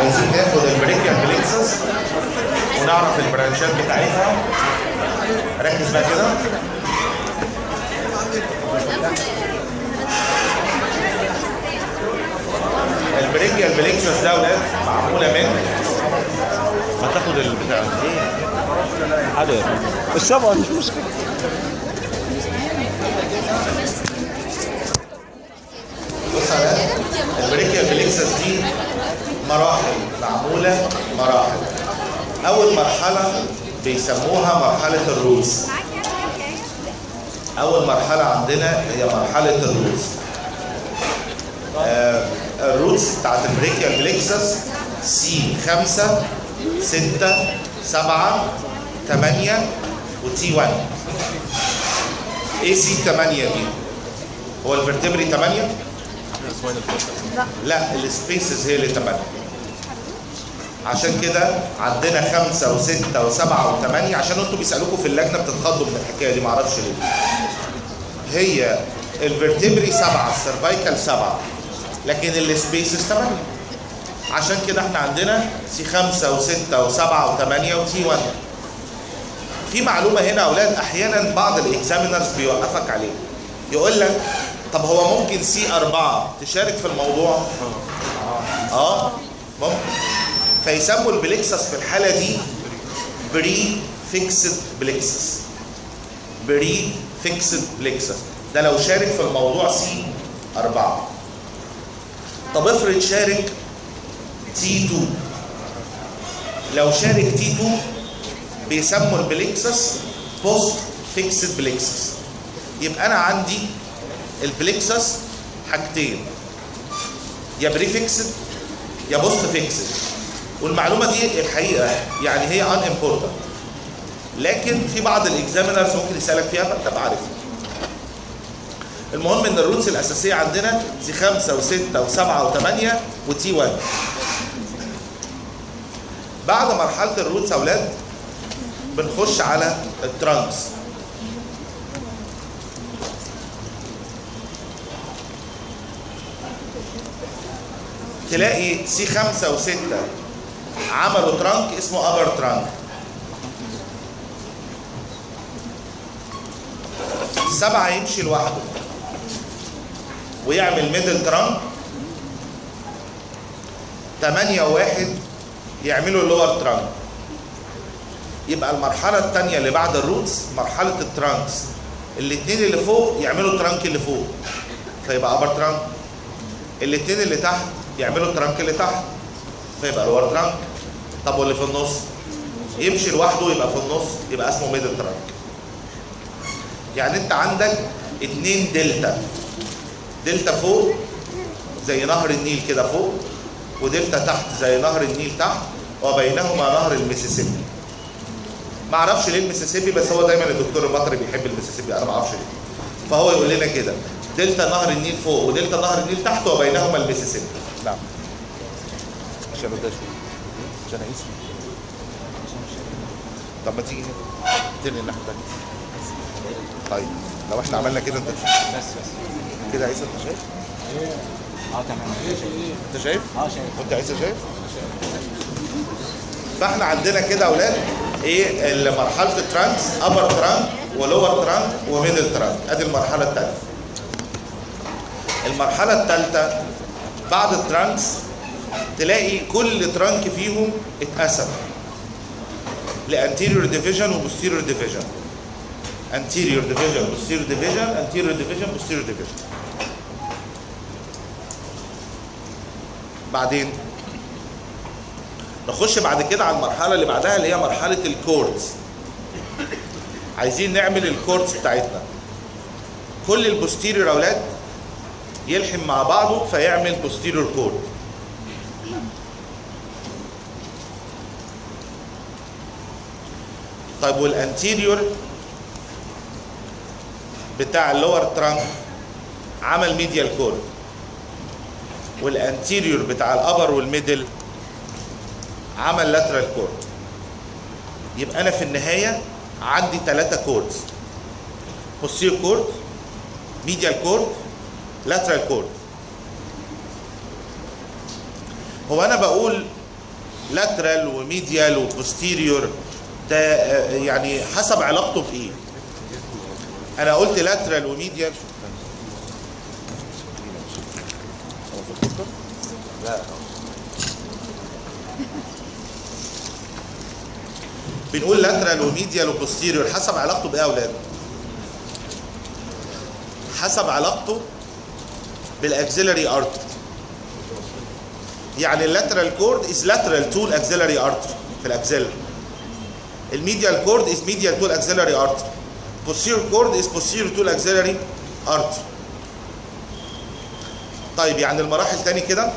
عايزين ناخد البريكيال بليكسس ونعرف البرانشات بتاعتها ركز بقى كده البريكيال بليكسس ده يا ولاد معموله من ما تاخد البتاع ايه حاضر الشبع مش مشكله بص على البريكيال بليكسس دي مراحل معموله مراحل اول مرحله بيسموها مرحله الروتس اول مرحله عندنا هي مرحله الروتس آه الروتس بتاعت البريكيال بليكسس سي 5 6 7 8 وتي 1 ايه سي 8 دي هو الفرتبري 8 لا السبيسز هي اللي 8 عشان كده عندنا خمسة وستة وسبعة وثمانية عشان انتوا بيسألوكوا في اللجنة بتتخضوا من الحكاية دي معرفش ليه. هي الفرتبري سبعة السيرفايكال سبعة لكن السبيسز ثمانية عشان كده احنا عندنا سي خمسة وستة وسبعة وثمانية وتي 1 في معلومة هنا يا أولاد أحيانا بعض الإكزامينرز بيوقفك عليه يقول لك طب هو ممكن سي أربعة تشارك في الموضوع؟ اه ممكن فيسموا البليكسس في الحالة دي بري فيكسد بليكسس بري فيكسد بليكسس ده لو شارك في الموضوع سي أربعة طب افرض شارك تي 2 لو شارك تي 2 بيسموا البليكسس بوست فيكسد بليكسس يبقى انا عندي البليكسس حاجتين يا بري فيكسد يا بوست فيكسد والمعلومه دي الحقيقه يعني هي ان امبورتنت لكن في بعض الاكزامينرز ممكن يسالك فيها فانت عارفها المهم ان الروتس الاساسيه عندنا سي 5 و6 و7 و8 وتي 1 بعد مرحله الروتس يا اولاد بنخش على الترانكس تلاقي سي خمسة وستة عملوا ترانك اسمه ابر ترانك سبعة يمشي لوحده ويعمل ميدل ترانك تمانية وواحد يعملوا لور ترانك يبقى المرحلة الثانية اللي بعد الروتس مرحلة الترانكس الاثنين اللي فوق يعملوا ترانك اللي فوق فيبقى ابر ترانك الاثنين اللي تحت يعملوا الترانك اللي تحت فيبقى لور ترانك طب واللي في النص يمشي لوحده يبقى في النص يبقى اسمه ميدل ترانك يعني انت عندك اتنين دلتا دلتا فوق زي نهر النيل كده فوق ودلتا تحت زي نهر النيل تحت وبينهما نهر الميسيسيبي ما اعرفش ليه الميسيسيبي بس هو دايما الدكتور المطري بيحب الميسيسيبي انا ما اعرفش ليه فهو يقول لنا كده دلتا نهر النيل فوق ودلتا نهر النيل تحت وبينهما الميسيسيبي نعم عشان ده شويه عشان اقيس طب ما تيجي هنا تاني الناحيه الثانيه طيب لو احنا عملنا كده انت بس بس كده عيسى انت شايف؟ اه تمام انت شايف؟ اه شايف وانت عيسى شايف؟ فاحنا عندنا كده يا اولاد ايه ال- مرحله الترانكس ابر ترانك ولور ترانك وميدل ترانك ادي المرحله الثالثه المرحله الثالثه بعد الترانكس تلاقي كل ترانك فيهم اتقسم لانتيريور ديفيجن وبوستيريور ديفيجن anterior division posterior division anterior division posterior division بعدين نخش بعد كده على المرحله اللي بعدها اللي هي مرحله الكوردز عايزين نعمل الكوردز بتاعتنا كل البوستيريور يا اولاد يلحم مع بعضه فيعمل بوستيريور كورد طيب والانتيريور بتاع اللور ترانك عمل ميديال كورد والانتيريور بتاع الابر والميدل عمل لاترال كورد يبقى انا في النهايه عندي ثلاثه كوردز posterior كورد ميديال كورد لاترال كورد هو انا بقول لاترال وميديال وبوستيريور ده آه، يعني حسب علاقته بايه انا قلت لاترال وميديال لا بنقول لاترال وميديال وبوستيريور حسب علاقته بايه يا اولاد حسب علاقته بالاكسلري ارتري يعني اللاترال كورد از لاترال تو الاكسلري ارتري في الاكسلري الميديال كورد از ميديال تو الاكسلري ارتري posterior كورد از posterior تو الاكسلري ارتري طيب يعني المراحل تاني كده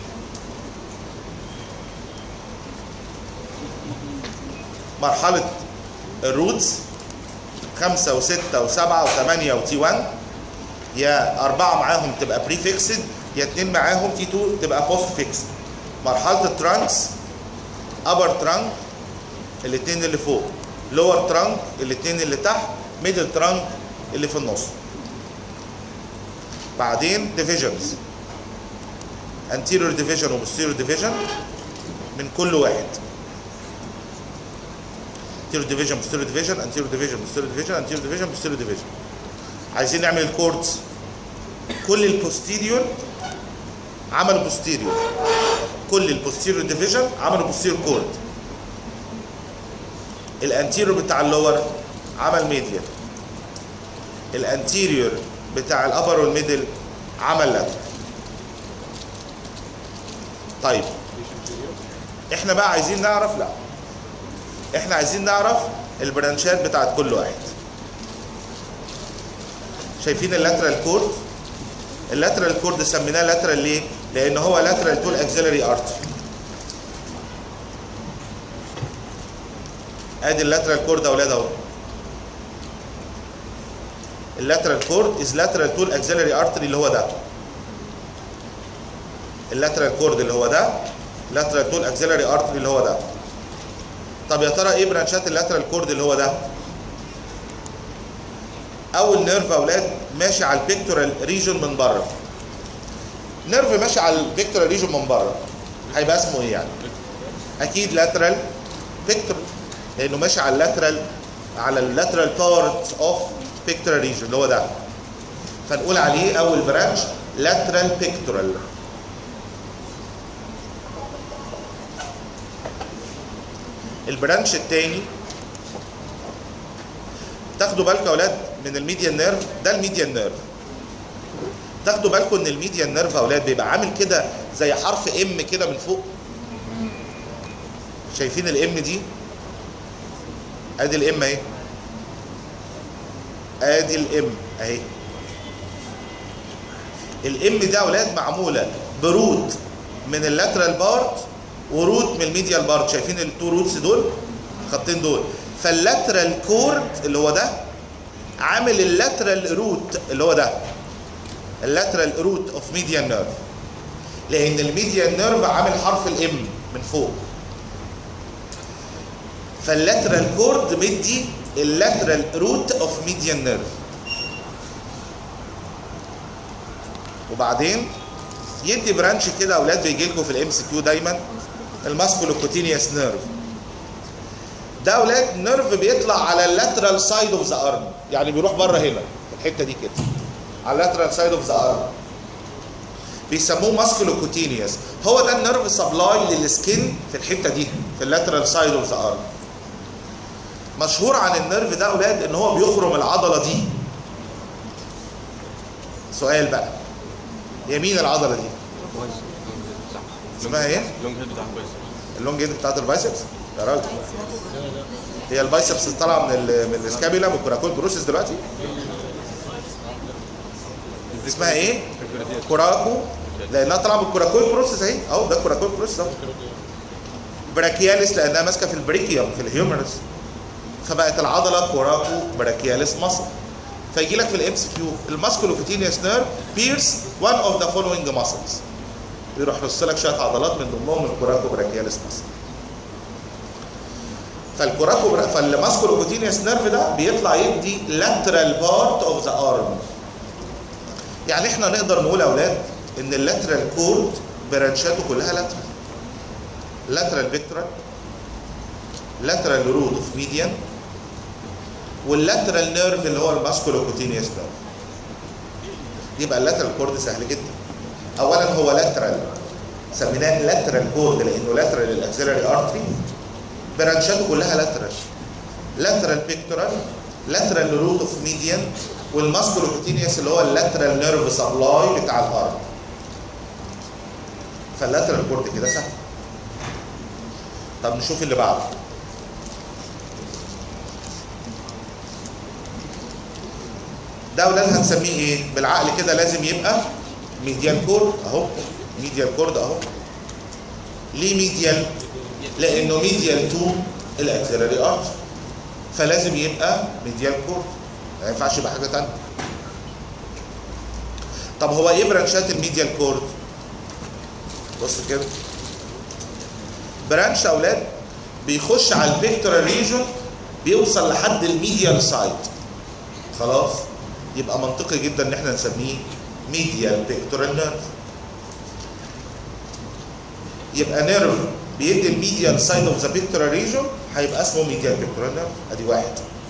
مرحلة الروتس خمسة وستة وسبعة وثمانية وتي 1 يا أربعة معاهم تبقى بري فيكسد يا اتنين معاهم تي 2 تبقى بوست فيكسد مرحلة الترانكس أبر ترانك الاتنين اللي فوق لور ترانك الاتنين اللي تحت ميدل ترانك اللي في النص بعدين ديفيجنز anterior division و posterior division من كل واحد anterior division posterior division anterior division posterior division anterior division posterior division عايزين نعمل الكوردز كل البوستيريور عملوا بوستيريور كل البوستيريور ديفيجن عملوا بوستيريور كورد الانتيريور بتاع اللور عمل ميديال الانتيريور بتاع الابر والميدل عمل لاترال طيب احنا بقى عايزين نعرف لا احنا عايزين نعرف البرانشات بتاعت كل واحد شايفين اللاترال كورد اللاترال كورد سميناه لاترال ليه لان هو لاترال تو الاكسلري ارتري ادي اللاترال كورد يا اولاد اهو اللاترال كورد از لاترال تو الاكسلري ارتري اللي هو ده اللاترال كورد اللي هو ده لاترال تو الاكسلري ارتري اللي هو ده طب يا ترى ايه برانشات اللاترال كورد اللي هو ده اول نيرف يا اولاد ماشي على البيكتورال ريجون من بره نيرف ماشي على البيكتورال ريجون من بره هيبقى اسمه ايه يعني اكيد لاترال بيكتورال لانه ماشي على اللاترال على اللاترال بارت اوف بيكتورال ريجون اللي هو ده فنقول عليه اول برانش لاترال بيكتورال البرانش الثاني تاخدوا بالكم يا اولاد من الميديان نيرف ده الميديان نيرف تاخدوا بالكم ان الميديان نيرف يا اولاد بيبقى عامل كده زي حرف ام كده من فوق شايفين الام دي ادي الام اهي ادي الام اهي الام ده يا اولاد معموله بروت من اللاترال بارت وروت من الميديال بارت شايفين التو روتس دول الخطين دول فاللاترال كورد اللي هو ده عامل اللاترال روت اللي هو ده اللاترال روت اوف ميديان نيرف لان الميديان نيرف عامل حرف الام من فوق فاللاترال كورد مدي اللاترال روت اوف ميديان نيرف وبعدين يدي برانش كده اولاد بيجي لكم في الام سي كيو دايما الماسكولوكوتينيوس نيرف ده اولاد نيرف بيطلع على اللاترال سايد اوف ذا ارم يعني بيروح بره هنا في الحته دي كده على اللاترال سايد اوف ذا ارم بيسموه ماسكولوكوتينيوس هو ده النيرف سبلاي للسكين في الحته دي في اللاترال سايد اوف ذا ارم مشهور عن النيرف ده اولاد ان هو بيخرم العضله دي سؤال بقى يمين العضله دي كويس صح اسمها ايه؟ اللونج هيد بتاعها كويس اللونج ايد بتاعت البايسبس يا راجل هي البايسبس طالعه من ال من السكابيلا من الكوراكول بروسيس دلوقتي اسمها ايه؟ كوراكو لانها طالعه من الكوراكول بروسيس اهي اهو ده الكوراكول بروسيس اهو براكياليس لانها ماسكه في البريكيوم في الهيومرس فبقت العضله كوراكو براكياليس مصل فيجي لك في الام سي كيو الماسكولوكوتينيوس نيرف بيرس وان اوف ذا فولوينج ماسلز يروح رص لك شويه عضلات من ضمنهم الكوراكو براكياليس ماسل فالكوراكو برا... فالماسكولوكوتينيوس نيرف ده بيطلع يدي lateral بارت اوف ذا ارم يعني احنا نقدر نقول يا اولاد ان اللاترال كورد برانشاته كلها لاترال lateral pectoral lateral root of median واللاترال نيرف اللي هو الماسكولوكوتينيوس نيرف يبقى اللاترال كورد سهل جدا اولا هو لاترال سميناه لاترال كورد لانه لاترال الاكسلري ارتري برانشاته كلها لاترال لاترال بيكتورال لاترال روت اوف ميديان والماسكولوكوتينيوس اللي هو اللاترال نيرف سبلاي بتاع الارض فاللاترال كورد كده سهل طب نشوف اللي بعده ده اولاد هنسميه ايه بالعقل كده لازم يبقى ميديال كورد اهو ميديال كورد اهو ليه ميديال لانه ميديال تو الاكسلري ارت فلازم يبقى ميديال كورد ما ينفعش يبقى حاجه ثانيه طب هو ايه برانشات الميديال كورد بص كده برانش اولاد بيخش على البيكتورال ريجون بيوصل لحد الميديال سايد خلاص يبقى منطقي جدا ان احنا نسميه ميديال بيكتورال نيرف يبقى نيرف بيدي الميديال سايد اوف ذا بيكتورال ريجون هيبقى اسمه ميديال بيكتورال نيرف ادي واحد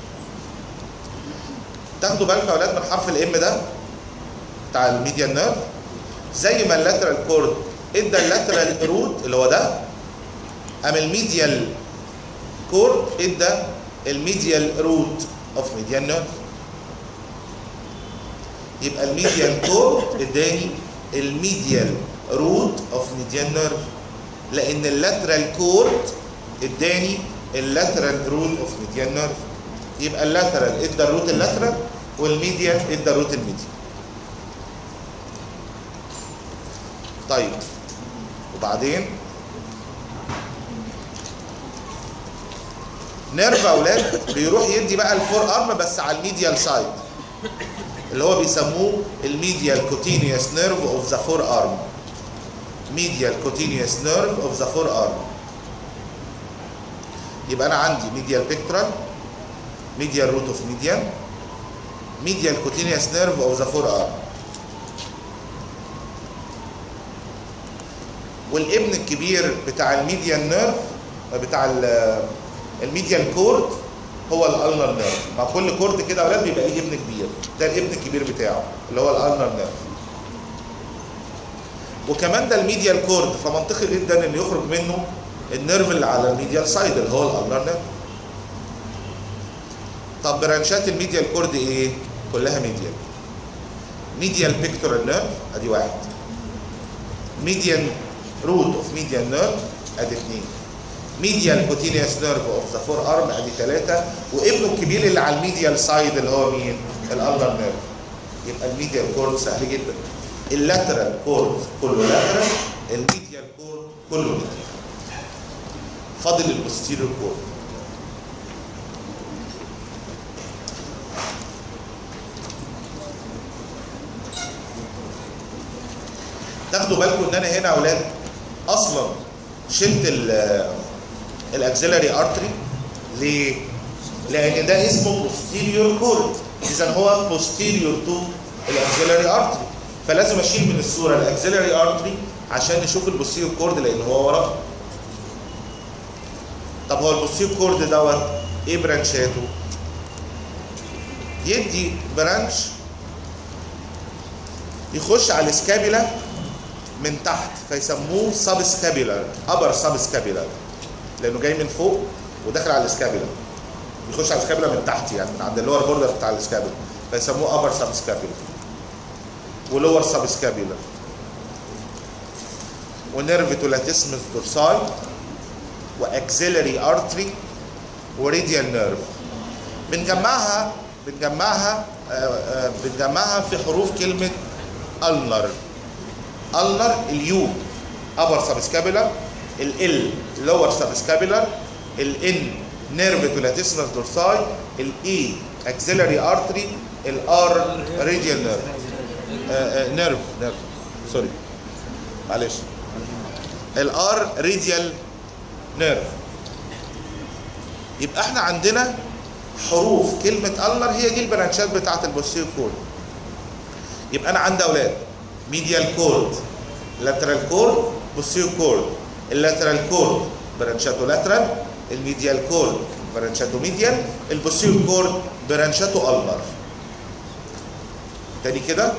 تاخدوا بالكم يا اولاد من حرف الام ده بتاع الميديال نيرف زي ما اللاترال كورد ادى اللاترال روت اللي هو ده ام الميديال كورد ادى الميديال روت اوف ميديال نيرف يبقى الميديال كورد اداني الميديال روت اوف ميديال نيرف لان اللاترال كورد اداني اللاترال روت اوف ميديال نيرف يبقى اللاترال ادى الروت اللاترال والميديال ادى الروت الميديال طيب وبعدين نيرف اولاد بيروح يدي بقى الفور ارم بس على الميديال سايد اللي هو بيسموه الميديال كوتينيوس نيرف اوف ذا فور ارم ميديال كوتينيوس نيرف اوف ذا فور ارم يبقى انا عندي ميديال بيكترال ميديال روت اوف ميديان ميديال كوتينيوس نيرف اوف ذا فور ارم والابن الكبير بتاع الميديال نيرف بتاع ال- الميديال كورد هو الالنر نيرف مع كل كورد كده يا اولاد بيبقى ليه ابن كبير ده الابن الكبير بتاعه اللي هو الالنر نيرف وكمان ده الميديال كورد فمنطقي جدا ان يخرج منه النيرف اللي على الميديال سايد اللي هو الالنر نيرف طب برانشات الميديال كورد ايه كلها ميديال ميديال بيكتورال نيرف ادي واحد ميديان روت اوف ميديان نيرف ادي اثنين ميديال كوتينيوس نيرف اوف ذا فور ارم ادي ثلاثه وابنه الكبير اللي على الميديال سايد اللي هو مين؟ الالنر نيرف يبقى الميديال كورد سهل جدا اللاترال كورد كله لاترال الميديال كورد كله ميديال فاضل البوستيريور كورد تاخدوا بالكم ان انا هنا يا اولاد اصلا شلت الاكسلري ارتري ليه؟ لان ده اسمه posterior كورد اذا هو posterior to الاكسلري ارتري فلازم اشيل من الصوره الاكسلري ارتري عشان نشوف البوستيريور كورد لان هو وراه طب هو البوستيريور كورد دوت ايه برانشاته؟ يدي برانش يخش على السكابيلا من تحت فيسموه سب سكابيلر ابر سب سكابيلر لانه جاي من فوق وداخل على السكابيلا بيخش على السكابيلا من تحت يعني من عند اللور بوردر بتاع السكابيلا فيسموه ابر سب سكابيلر ولور سب سكابيلر ونيرف تولاتيسمس دورساي واكسيلري ارتري وريديال نيرف بنجمعها بنجمعها آه، آه، بنجمعها في حروف كلمه النر النر اليو ابر سبسكابيلر ال لور سبسكابيلر الان نيرف تولاتيسمس دورساي الاي اكسيلري ارتري الار راديال نيرف نيرف نيرف سوري معلش الار راديال نيرف يبقى احنا عندنا حروف كلمة النر هي دي البرانشات بتاعت البوستير كورد يبقى انا عندي اولاد ميديال كورد لاترال كورد بوستير كورد اللاترال كورد برانشاتو لاترال الميديال كورد برانشاتو ميديال البوستيريور كورد برانشاتو النر تاني كده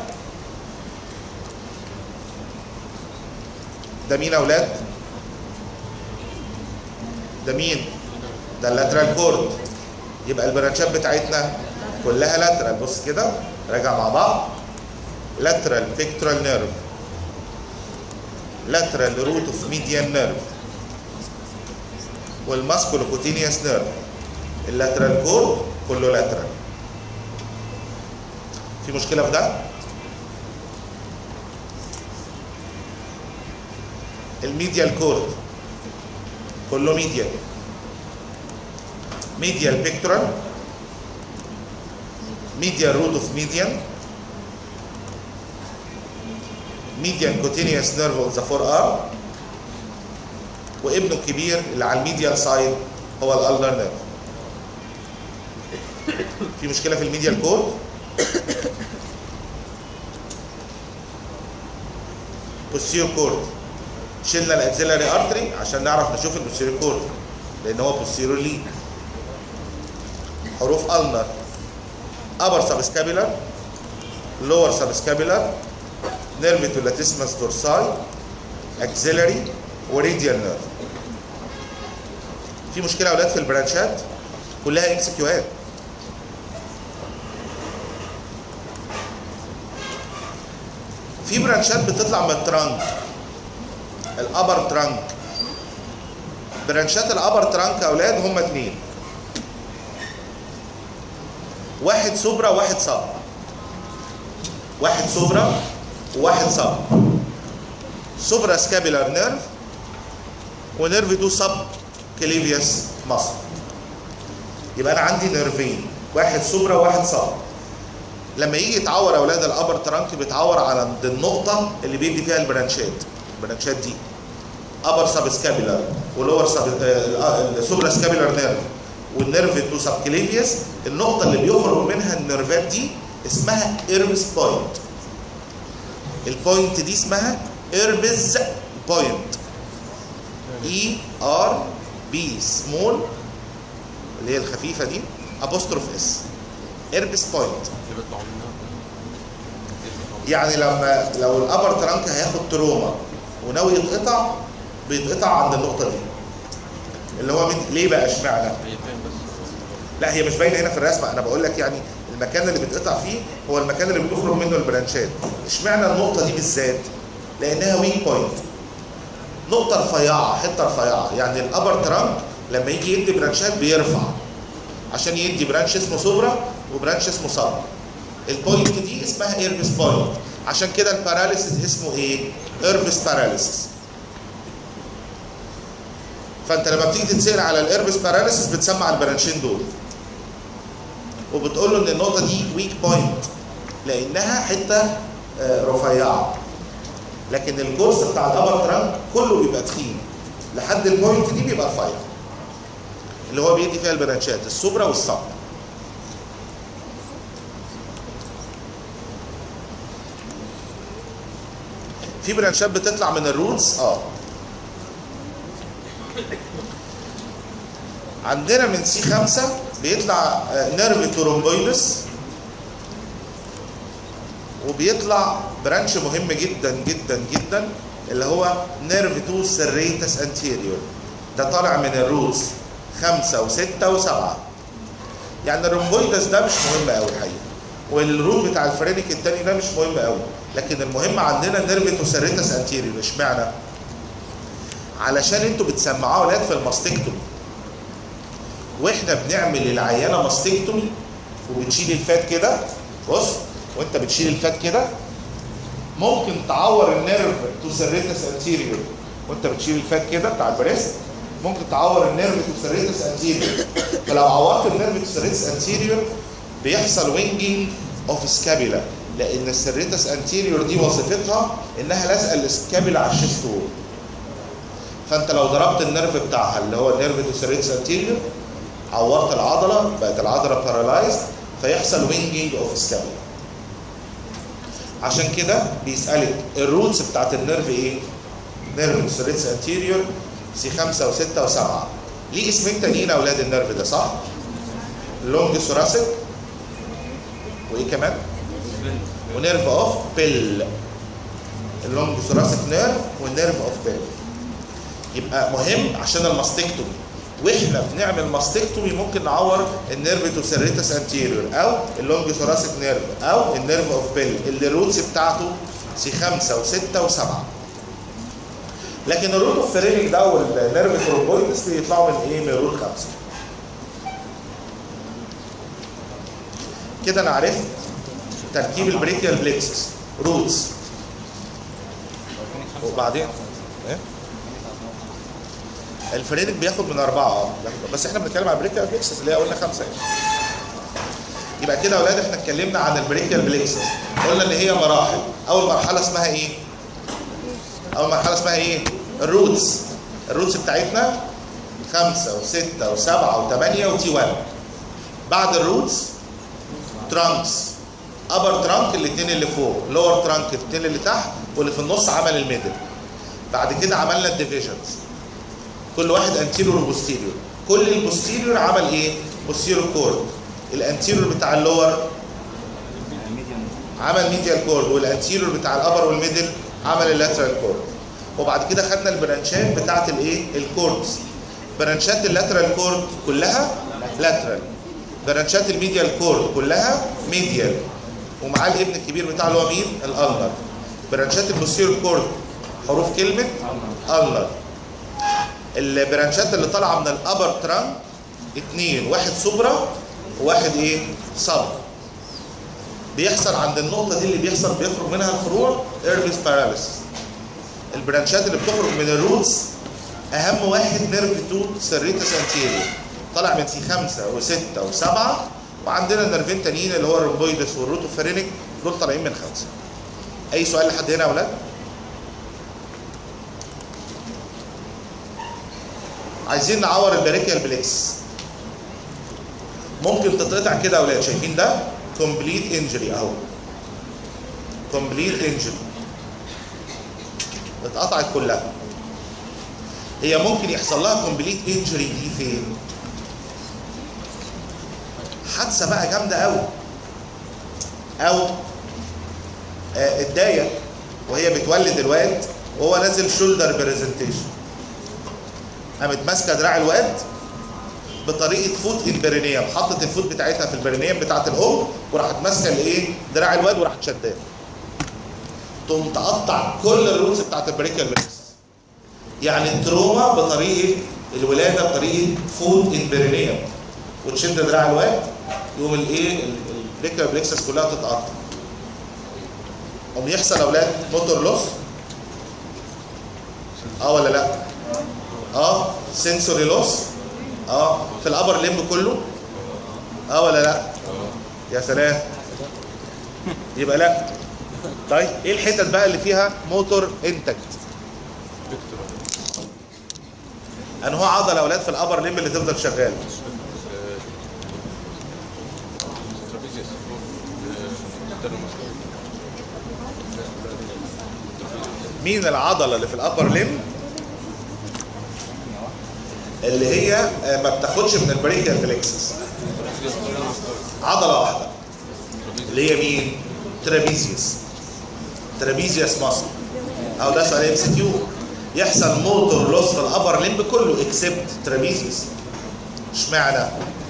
ده مين يا اولاد ده مين ده اللاترال كورد يبقى البرانشات بتاعتنا كلها لاترال بص كده راجع مع بعض لاترال pectoral نيرف لاترال روت اوف ميديان نيرف والماسكولوكوتينيوس نيرف اللاترال كورد كله لاترال في مشكله في ده الميديال كورد كله ميديال ميديال بيكتورال ميديال روت اوف ميديان ميديان كوتينيوس نيرف اوف ذا فور ارم وابنه الكبير اللي على الميديال سايد هو الالنر نيرف في مشكله في الميديال كورد بوستيريور كورد شلنا الاكسلري ارتري عشان نعرف نشوف البوستيريور كورد لان هو بوستيريور لي حروف النر upper subscapular lower subscapular nerve latissimus dorsi axillary وريديال نيرف في مشكله يا اولاد في البرانشات كلها ام سي كيوهات في برانشات بتطلع من الترانك الابر ترانك برانشات الابر ترانك يا اولاد هم اتنين واحد سوبرا وواحد سب واحد سوبرا وواحد سب سوبرا سكابيلار نيرف ونيرف دو سب كليفيوس مصر يبقى انا عندي نيرفين واحد سوبرا وواحد سب لما يجي يتعور اولاد الابر ترانك بيتعور على عند النقطه اللي بيدي فيها البرانشات البرانشات دي ابر سب سكابيلار ولور سب سوبرا سكابيلار نيرف والنيرف تو سب كليفيوس النقطه اللي بيخرج منها النيرفات دي اسمها ايربس بوينت البوينت دي اسمها ايربز بوينت اي ار بي سمول اللي هي الخفيفه دي ابوستروف اس ايربس بوينت اللي بيطلعوا منها يعني لما لو الابر ترانك هياخد تروما وناوي يتقطع بيتقطع عند النقطه دي اللي هو من ليه بقى اشمعنى؟ هي فين بس لا هي مش باينه هنا في الرسمه انا بقول لك يعني المكان اللي بيتقطع فيه هو المكان اللي بتخرج منه البرانشات اشمعنى النقطه دي بالذات؟ لانها ويك بوينت نقطه رفيعه حته رفيعه يعني الابر ترانك لما يجي يدي برانشات بيرفع عشان يدي برانش اسمه سوبرا وبرانش اسمه سب البوينت دي اسمها ايربس بوينت عشان كده الباراليسيس اسمه ايه؟ ايربس باراليسيس فانت لما بتيجي تتسال على الايربس باراليسيس بتسمع البرانشين دول وبتقول له ان النقطه دي ويك بوينت لانها حته آه، رفيعه لكن الكورس بتاع الابر ترانك كله بيبقى تخين لحد البوينت دي بيبقى رفيع اللي هو بيدي فيها البرانشات السوبرا والصب في برانشات بتطلع من الروتس اه عندنا من سي 5 بيطلع آه، نيرف تورومبويدس وبيطلع برانش مهم جدا جدا جدا اللي هو نيرف تو سيريتس انتيريور ده طالع من الروتس خمسة وستة وسبعة يعني الرومبويدس ده مش مهم قوي الحقيقة والروت بتاع الفرينك التاني ده مش مهم قوي لكن المهم عندنا نيرف تو سيريتس انتيريور اشمعنى؟ علشان انتوا بتسمعوها ولاد في الماستكتومي واحنا بنعمل للعيانه ماستكتومي وبتشيل الفات كده بص وانت بتشيل الفات كده ممكن تعور النيرف تو سيريتس انتيريور وانت بتشيل الفات كده بتاع البريست ممكن تعور النيرف تو سيريتس انتيريور فلو عورت النيرف تو سيريتس انتيريور بيحصل وينجينج اوف سكابيلا لان السيريتس انتيريور دي وظيفتها انها لازقه السكابيلا على الشيست وول فانت لو ضربت النيرف بتاعها اللي هو النيرف تو سيريتس انتيريور عورت العضله بقت العضله بارالايزد فيحصل وينجينج اوف سكابيلا عشان كده بيسالك الروتس بتاعت النيرف ايه نيرف سيريتس انتيريور سي 5 و6 و7 ليه اسمين تانيين يا اولاد النيرف ده صح؟ لونج ثوراسيك وايه كمان؟ ونيرف اوف بيل اللونج ثوراسيك نيرف والنيرف اوف بيل يبقى مهم عشان الماستكتومي واحنا بنعمل ماستكتومي ممكن نعور النيرف توسيريتس انتيريور او اللونج ثوراسيك نيرف او النيرف اوف بيل اللي الروتس بتاعته سي 5 و6 و7 لكن الروت اوف فيرينج ده والنيرف ثرومبويدس بيطلعوا من ايه؟ من الروت 5 كده انا عرفت تركيب البريكيال بليكسس روتس وبعدين ايه؟ الفرينك بياخد من اربعه اه بياخد- بس احنا بنتكلم عن البريكيال بليكسس اللي هي قلنا خمسه يعني. يبقى كده يا اولاد احنا اتكلمنا عن البريكيال بليكسس قلنا ان هي مراحل اول مرحله اسمها ايه؟ اول مرحله اسمها ايه؟ الروتس الروتس بتاعتنا خمسه وسته وسبعه وثمانيه وتي 1 بعد الروتس ترانكس ابر ترانك الاثنين اللي فوق لور ترانك الاثنين اللي تحت واللي في النص عمل الميدل بعد كده عملنا الديفيجنز كل واحد انتيريور وبوستيريور كل البوستيريور عمل ايه بوستيريور كورد الانتيريور بتاع اللور عمل ميديال كورد والانتيريور بتاع الابر والميدل عمل اللاترال كورد وبعد كده خدنا البرانشات بتاعت الايه الكوردز برانشات اللاترال كورد كلها لاترال برانشات الميديال كورد كلها ميديال ومعاه الابن الكبير بتاعه اللي هو مين الالنر برانشات البوستيريور كورد حروف كلمه النر البرانشات اللي طالعه من الابر ترانك اتنين واحد سوبرا وواحد ايه سب بيحصل عند النقطه دي اللي بيحصل بيخرج منها الفروع ايرفيس باراليس البرانشات اللي بتخرج من الروتس اهم واحد نيرف 2 سيريتس انتيريور طالع من سي 5 و6 و7 وعندنا نيرفين تانيين اللي هو الرومبويدس والروتوفارينيك دول طالعين من خمسه اي سؤال لحد هنا يا اولاد عايزين نعور البريكيال بليكس ممكن تتقطع كده يا اولاد شايفين ده كومبليت انجري اهو كومبليت انجري اتقطعت كلها هي ممكن يحصل لها كومبليت انجري دي فين حادثه بقى جامده قوي او آه، الدايه وهي بتولد الواد وهو نازل شولدر برزنتيشن قامت ماسكه دراع الواد بطريقه فوت امبرينيوم حطت الفوت بتاعتها في البرينيوم بتاعت الام وراحت ماسكه الايه دراع الواد وراحت شداه تقوم تقطع كل الروتس بتاعت البريكال بلكس يعني التروما بطريقه الولاده بطريقه فوت امبرينيوم وتشد دراع الواد يقوم الايه البريكال بلكسس كلها تتقطع قوم يحصل اولاد موتور لوس اه ولا لا اه سنسوري لوس اه في الابر ليمب كله اه ولا لا يا سلام يبقى لا طيب ايه الحتت بقى اللي فيها موتور انتكت انه عضله يا اولاد في الابر ليمب اللي تفضل شغال ترابيزيوس مين العضله اللي في الابر ليمب اللي هي آه، ما بتاخدش من البريكيال فليكسس عضله واحده اللي هي مين ترابيزيوس ترابيزيوس ماسل او ده سؤال ام سي كيو يحصل موتور لوس في الابر ليمب كله اكسبت ترابيزيوس اشمعنى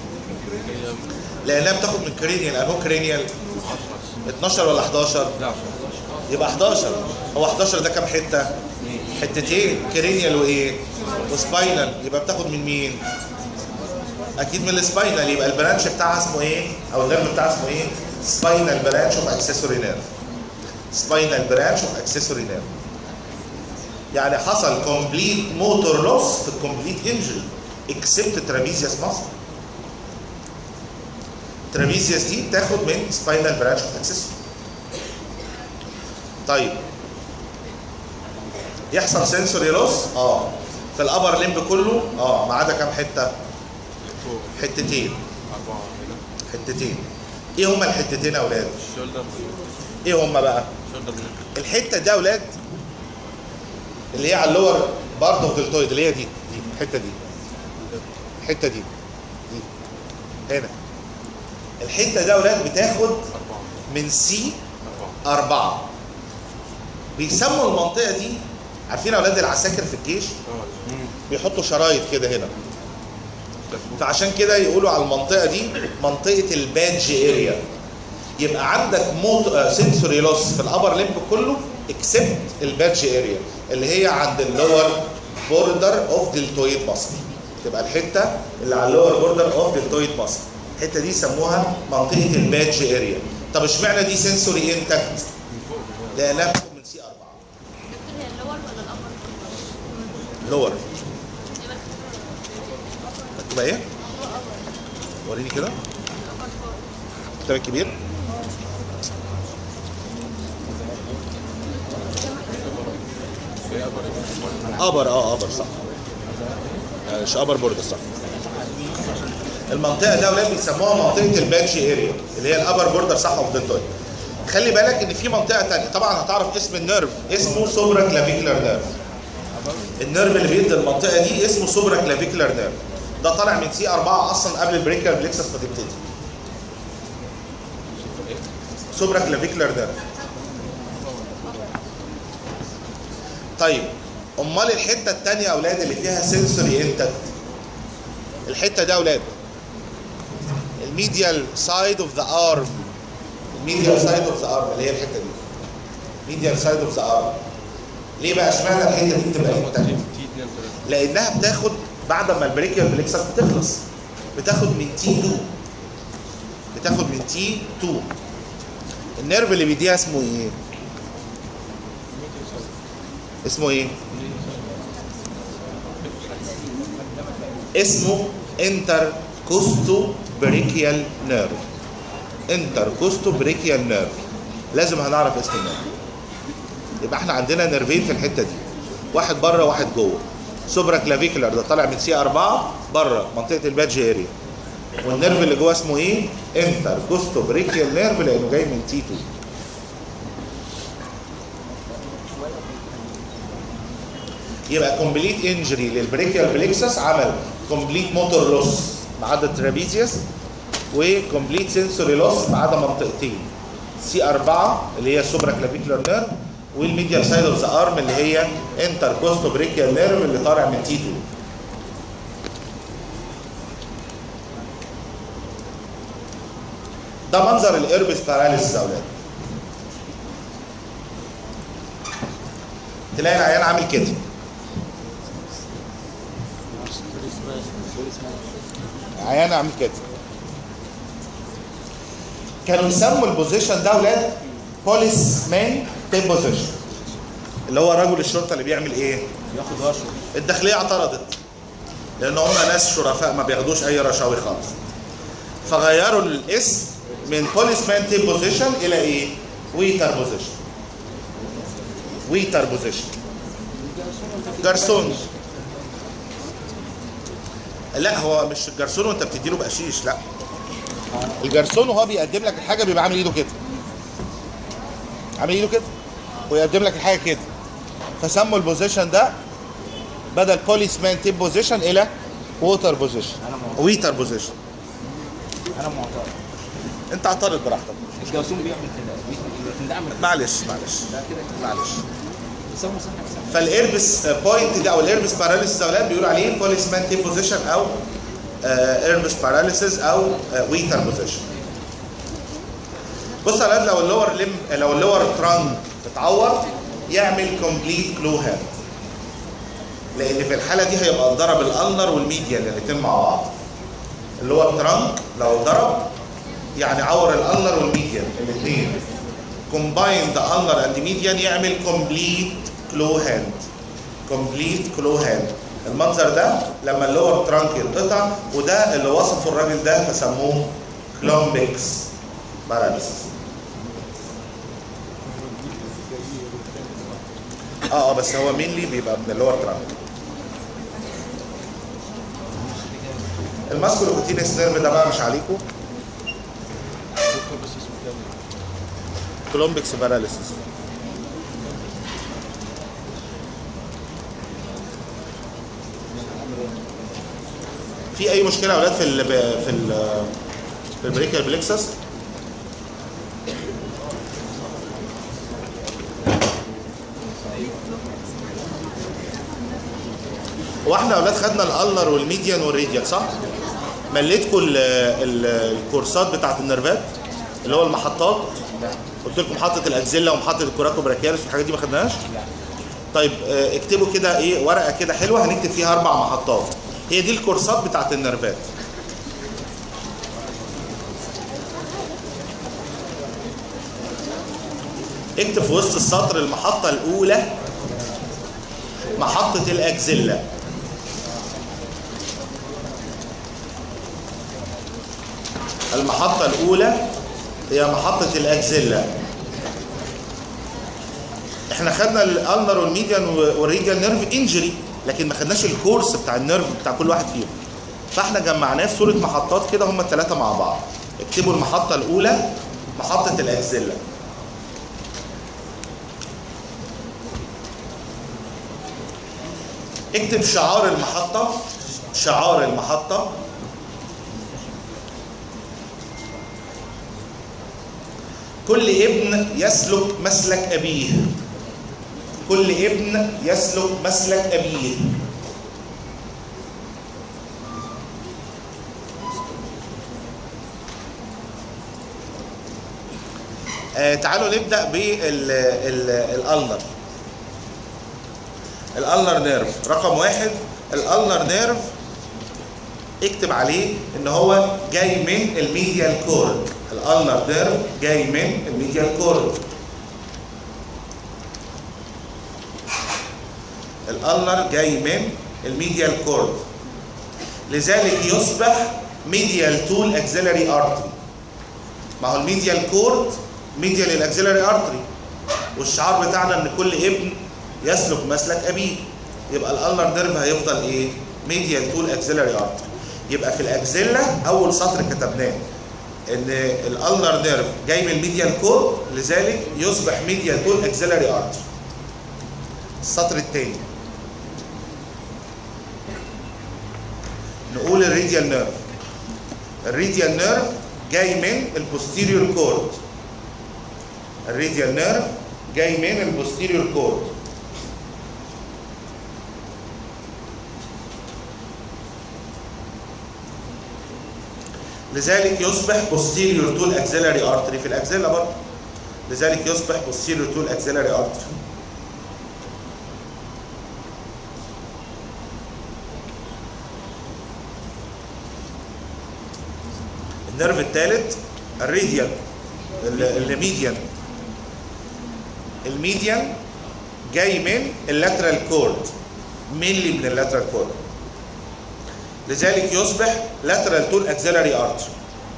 لانها بتاخد من كرينيال انو كرينيال 12 ولا 11 لا يبقى 11 هو 11 ده كام حته حتتين كرينيال وايه وسباينال يبقى بتاخد من مين اكيد من السباينال يبقى البرانش بتاعها اسمه ايه او النيرف بتاعها اسمه ايه سباينال برانش اوف اكسسوري نيرف سباينال برانش اوف اكسسوري نيرف يعني حصل كومبليت موتور لوس في الكومبليت انجري اكسبت ترابيزيوس ماسل ترابيزيوس دي بتاخد من سباينال برانش اوف اكسسوري طيب يحصل سنسوري لوس اه في الابر ليمب كله اه ما عدا كام حته فوق حتتين أربعة هنا حتتين ايه هما الحتتين يا اولاد شولدر ايه هما بقى شولدر من الحته دي يا اولاد اللي هي على اللور بارت اوف دلتويد اللي هي دي دي الحته دي الحته دي دي هنا الحته دي يا اولاد بتاخد أربعة من سي أربعة أربعة بيسموا المنطقة دي عارفين أولاد العساكر في الجيش اه بيحطوا شرايط كده هنا فعشان كده يقولوا على المنطقة دي منطقة البادج اريا يبقى عندك موت سنسوري لوس في الابر ليمب كله اكسبت البادج اريا اللي هي عند اللور بوردر اوف دلتويد ماسل تبقى الحته اللي على اللور بوردر اوف دلتويد ماسل الحته دي يسموها منطقه البادج اريا طب اشمعنى دي سنسوري انتكت لانها بتاخد من سي 4 دكتور هي اللور ولا الابر؟ لور يبقى مكتوبه ايه؟ وريني كده الكتاب الكبير ابر اه ابر صح آه، مش ابر بورد صح المنطقه ده اولاد بيسموها منطقه الباتش اريا اللي هي الابر بوردر صح اوف دلتويد خلي بالك ان في منطقه ثانيه طبعا هتعرف اسم النيرف اسمه سوبرا كلافيكولار نيرف النيرف اللي بيدي المنطقه دي اسمه سوبرا كلافيكولار نيرف ده طالع من سي 4 اصلا قبل البريكر بليكسس ما تبتدي سوبرا كلافيكولار نيرف طيب امال الحته الثانيه يا اولاد اللي فيها سنسوري انتكت الحته دي يا اولاد الميديال سايد اوف ذا ارم الميديال سايد اوف ذا ارم اللي هي الحته دي ميديال سايد اوف ذا ارم ليه بقى اشمعنى الحته دي بتبقى انتكت تي اتنين تلاتة لانها بتاخد بعد ما البريكيال بليكسس بتخلص بتاخد من تي 2 بتاخد من تي 2 النيرف اللي بيديها اسمه ايه؟ اسمه ايه؟ اسمه انتر كوستو بريكيال نيرف انتر كوستو بريكيال نيرف لازم هنعرف اسم النيرف يبقى احنا عندنا نيرفين في الحته دي واحد بره واحد جوه سوبرا كلافيكولار ده طالع من سي 4 بره منطقه البادج اريا والنيرف اللي جوه اسمه ايه؟ انتر كوستو بريكيال نيرف لانه جاي من تي 2 يبقى كومبليت انجري للبريكيال بليكسس عمل كومبليت موتور لوس ما عدا الترابيزيوس وكومبليت سنسوري لوس ما عدا منطقتين سي 4 اللي هي السوبرا كلافيكولار نيرف والميديال سايد اوف ذا ارم اللي هي انتر كوستو بريكيال نيرف اللي طالع من تي 2 ده منظر الاربس باراليسيس يا اولاد تلاقي العيان عامل كده عيان عامل كده كانوا يسموا البوزيشن ده اولاد بوليس مان تيب بوزيشن اللي هو رجل الشرطه اللي بيعمل ايه؟ ياخد رشوه الداخليه اعترضت لان هم ناس شرفاء ما بياخدوش اي رشاوي خالص فغيروا الاسم من بوليس مان تيب بوزيشن الى ايه؟ ويتر بوزيشن ويتر بوزيشن جرسون لا هو مش الجرسون وانت بتديله بقشيش لا الجرسون وهو بيقدم لك الحاجه بيبقى عامل ايده كده عامل ايده كده ويقدم لك الحاجه كده فسموا البوزيشن ده بدل بوليس مان تيب بوزيشن الى ووتر بوزيشن انا معترض ويتر بوزيشن انا معترض انت اعترض براحتك الجاسوم بيعمل كده بي- بيندعم معلش معلش ده كده معلش بيسموا صح بيسموا فالاربس بوينت ده او الاربس باراليسيس ده اولاد بيقولوا عليه بوليس مان تيب بوزيشن او اربس باراليسيس او ويتر بوزيشن بص يا اولاد لو اللور لم لو اللور ترانك اتعور يعمل كومبليت كلو هاند لان في الحاله دي هيبقى اتضرب الالنر والميديان الاثنين مع بعض اللي هو الترانك لو اتضرب يعني عور الالنر والميديان الاثنين combine the ulnar and the median يعمل complete claw hand complete claw hand المنظر ده لما اللور ترانك يتقطع وده اللي وصفه الراجل ده فسموه كلومبكس باراليسيس اه اه بس هو مينلي بيبقى من اللور ترانك الماسكولوكوتينس نيرف ده بقى مش عليكم دكتور بس اسمه كام كولومبكس باراليسيس في اي مشكله يا اولاد في ال في ال في البريكال بليكسس واحنا يا اولاد خدنا الالنر والميديان والريديال صح مليتكم ال- ال- الكورسات بتاعت النرفات اللي هو المحطات قلت لكم محطه الاكزيلا ومحطه الكوراكو براكيالس والحاجات دي ما خدناهاش طيب آه، اكتبوا كده ايه ورقه كده حلوه هنكتب فيها اربع محطات هي دي الكورسات بتاعت النرفات اكتب في وسط السطر المحطه الاولى محطه الاكزيلا المحطه الاولى هي محطه الاكزيلا احنا خدنا الالنر والميديان والريجال نيرف انجري لكن ما خدناش الكورس بتاع النيرف بتاع كل واحد فيهم فاحنا جمعناه في صوره محطات كده هم الثلاثه مع بعض اكتبوا المحطه الاولى محطه الاكزيلا اكتب شعار المحطه شعار المحطه كل ابن يسلك مسلك أبيه كل ابن يسلك مسلك أبيه آه تعالوا نبدأ بالألنر الألنر نيرف رقم واحد الألنر نيرف اكتب عليه ان هو جاي من الميديال كورد الالنر نيرف جاي من الميديال كورد الالنر جاي من الميديال كورد لذلك يصبح ميديال تول اكسلري ارتري ما هو الميديال كورد ميديال الاكسلري ارتري والشعار بتاعنا ان كل ابن يسلك مسلك ابيه يبقى الالنر نيرف هيفضل ايه ميديال تول اكسلري ارتري يبقى في الاكزيلا اول سطر كتبناه ان الالنر نيرف جاي من الميديال كور لذلك يصبح ميديال تول اكسلري ارتري السطر الثاني نقول الريديال نيرف الريديال نيرف جاي من البوستيريور كورد الريديال نيرف جاي من البوستيريور كورد لذلك يصبح posterior tool axillary artery في الاكزيلا برضه لذلك يصبح posterior tool axillary artery النيرف الثالث الريديال الميديان الميديان جاي من اللاترال كورد مينلي من اللاترال كورد لذلك يصبح lateral tool axillary artery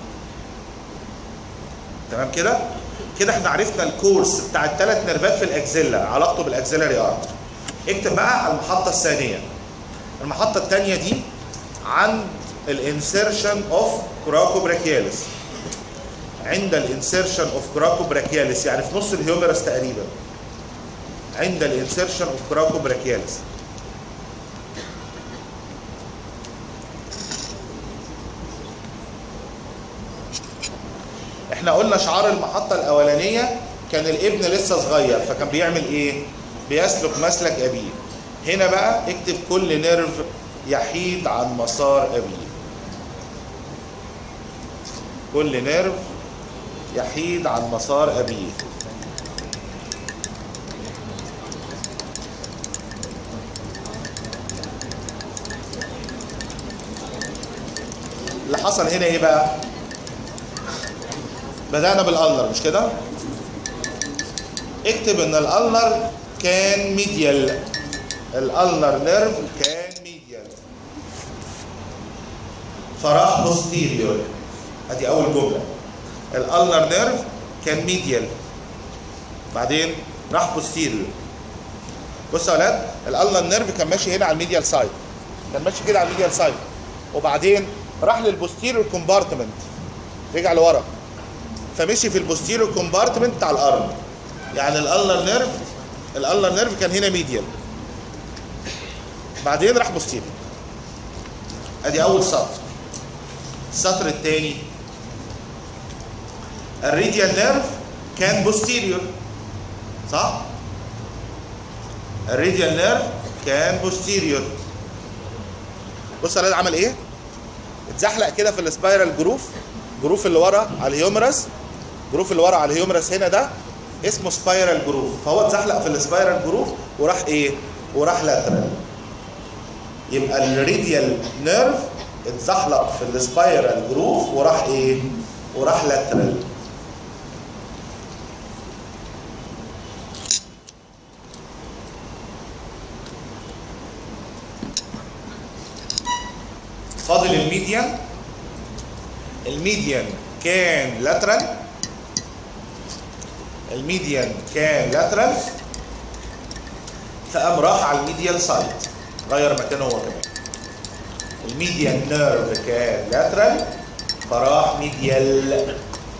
تمام كده كده احنا عرفنا الكورس بتاع الثلاث نيرفات في الاكزيلا علاقته بالاكزيلاري ارتري اكتب بقى على المحطه الثانيه المحطه الثانيه دي عند الانسيرشن اوف كراكو براكياليس عند الانسيرشن اوف كراكو براكياليس يعني في نص الهيوميرس تقريبا عند الانسيرشن اوف كراكو براكياليس احنا قلنا شعار المحطة الأولانية كان الابن لسه صغير فكان بيعمل ايه؟ بيسلك مسلك أبيه. هنا بقى اكتب كل نيرف يحيد عن مسار أبيه. كل نيرف يحيد عن مسار أبيه. اللي حصل هنا ايه بقى؟ بدأنا بالألنر مش كده؟ اكتب ان الألنر كان ميديال الألنر نيرف كان ميديال فراح بوستيريور ادي اول جمله الألنر نيرف كان ميديال بعدين راح بوستيريور بصوا يا اولاد الألنر نيرف كان ماشي هنا على الميديال سايد كان ماشي كده على الميديال سايد وبعدين راح للبوستيريور كومبارتمنت رجع لورا فمشي في البوستيريور كومبارتمنت بتاع الارم يعني الالنر نيرف الالنر نيرف كان هنا ميديال بعدين راح بوستيريور ادي اول سطر السطر الثاني الريديال نيرف كان بوستيريور صح الريديال نيرف كان بوستيريور بص يا ولاد عمل ايه اتزحلق كده في السبايرال جروف جروف اللي ورا على الهيومرس جروف اللي ورا على الهيومرس هنا ده اسمه سبايرال جروف فهو اتزحلق في السبايرال جروف وراح ايه وراح لاترال يبقى الريديال نيرف اتزحلق في السبايرال جروف وراح ايه وراح لاترال فاضل الميديان الميديان كان لاترال الميديان كان لاترال فقام راح على الميديال سايد غير مكانه هو كمان الميديان نيرف كان لاترال فراح ميديال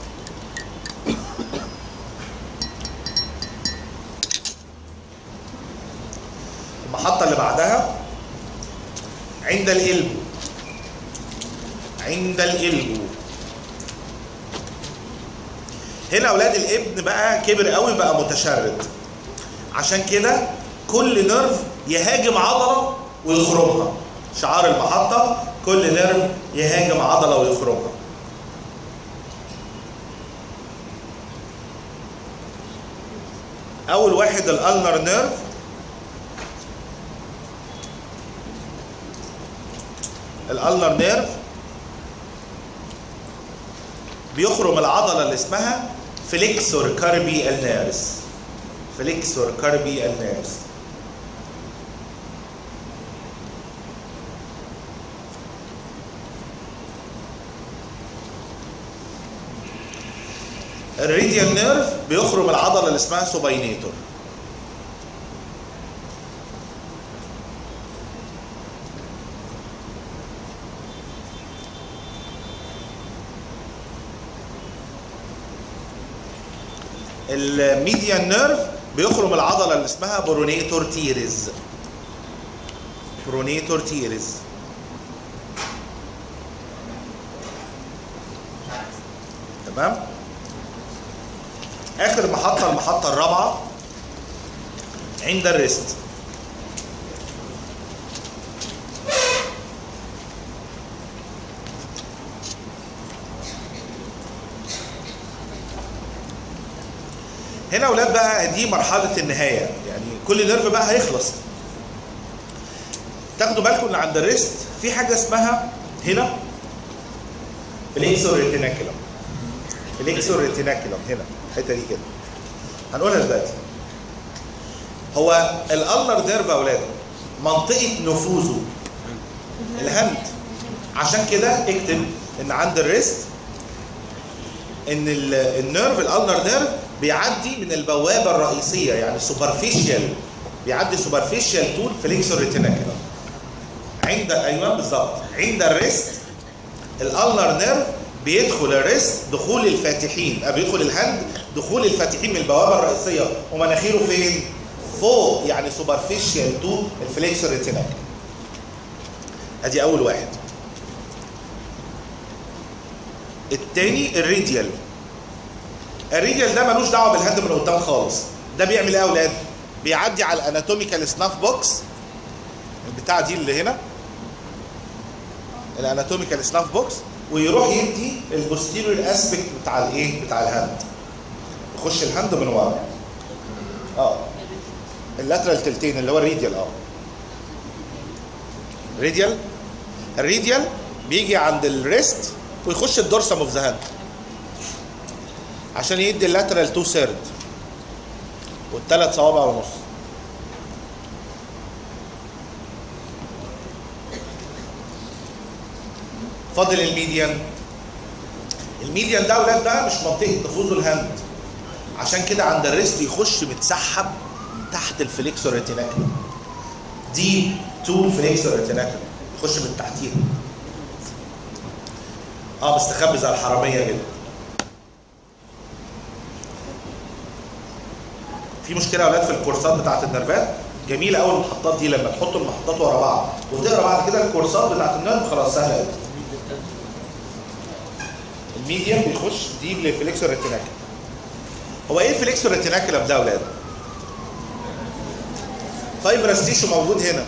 المحطة اللي بعدها عند القلب عند القلب هنا اولاد الابن بقى كبر قوي بقى متشرد عشان كده كل نيرف يهاجم عضله ويخرمها شعار المحطه كل نيرف يهاجم عضله ويخرمها اول واحد الالنر نيرف الالنر نيرف بيخرم العضله اللي اسمها فليكسور كاربي النيرس فليكسور كاربي النيرس الريديال نيرف بيخرم العضله اللي اسمها سوباينيتور الميديان نيرف بيخرم العضله اللي اسمها برونيتور تيريز برونيتور تيريز تمام اخر محطه المحطه الرابعه عند الريست هنا يا اولاد بقى دي مرحله النهايه يعني كل نيرف بقى هيخلص تاخدوا بالكم ان عند الريست في حاجه اسمها هنا فليكسور ريتيناكولم فليكسور ريتيناكولم هنا الحته دي كده هنقولها دلوقتي هو الالنر نيرف يا اولاد منطقه نفوذه الهند عشان كده اكتب ان عند الريست ان ال- النيرف الالنر نيرف بيعدي من البوابه الرئيسيه يعني سوبرفيشال بيعدي سوبرفيشال تول فليكسور ريتيناكولم عند ايوه بالظبط عند الريست الالنر نيرف بيدخل الريست دخول الفاتحين أه بيدخل الهند دخول الفاتحين من البوابه الرئيسيه ومناخيره فين؟ فوق يعني سوبرفيشال تو الفليكسور ريتيناكولم ادي اول واحد التاني الريديال الريديال ده ملوش دعوه بالهند من قدام خالص ده بيعمل ايه يا اولاد بيعدي على الاناتوميكال سناف بوكس البتاع دي اللي هنا الاناتوميكال سناف بوكس ويروح يدي البوستيريور اسبكت بتاع الايه بتاع الهند يخش الهند من ورا اه اللاترال تلتين اللي هو الريديال اه ريديال الريديال بيجي عند الريست ويخش الدورسم اوف ذا هاند عشان يدي اللاترال تو سيرد والثلاث صوابع ونص فاضل الميديان الميديان ده اولاد بقى مش منطقه نفوذه الهند عشان كده عند الريست يخش متسحب تحت الفليكسور ريتيناكولم دي تو فليكسور ريتيناكولم يخش من تحتيها اه مستخبي زي الحراميه كده في مشكله يا اولاد في الكورسات بتاعت النرفات جميله قوي المحطات دي لما تحط المحطات ورا بعض وتقرا بعد كده الكورسات بتاعت النيرف خلاص سهله قوي الميديم بيخش ديب للفليكسور ريتيناكل هو ايه الفليكسور ريتيناكلم ده يا اولاد؟ فايبرس تيشو موجود هنا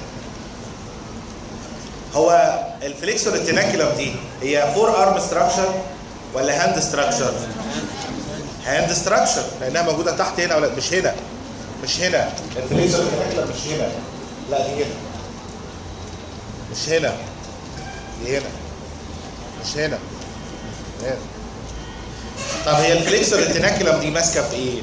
هو الفليكسور ريتيناكلم دي هي فور ارم ستراكشر ولا هاند ستراكشر؟ هاند ستراكشر لانها موجوده تحت هنا ولا مش هنا مش هنا الفليكسور ريتيناكلم مش هنا لا دي هنا مش هنا دي هنا مش هنا هنا طب هي الفليكسور ريتيناكلم دي ماسكه في ايه؟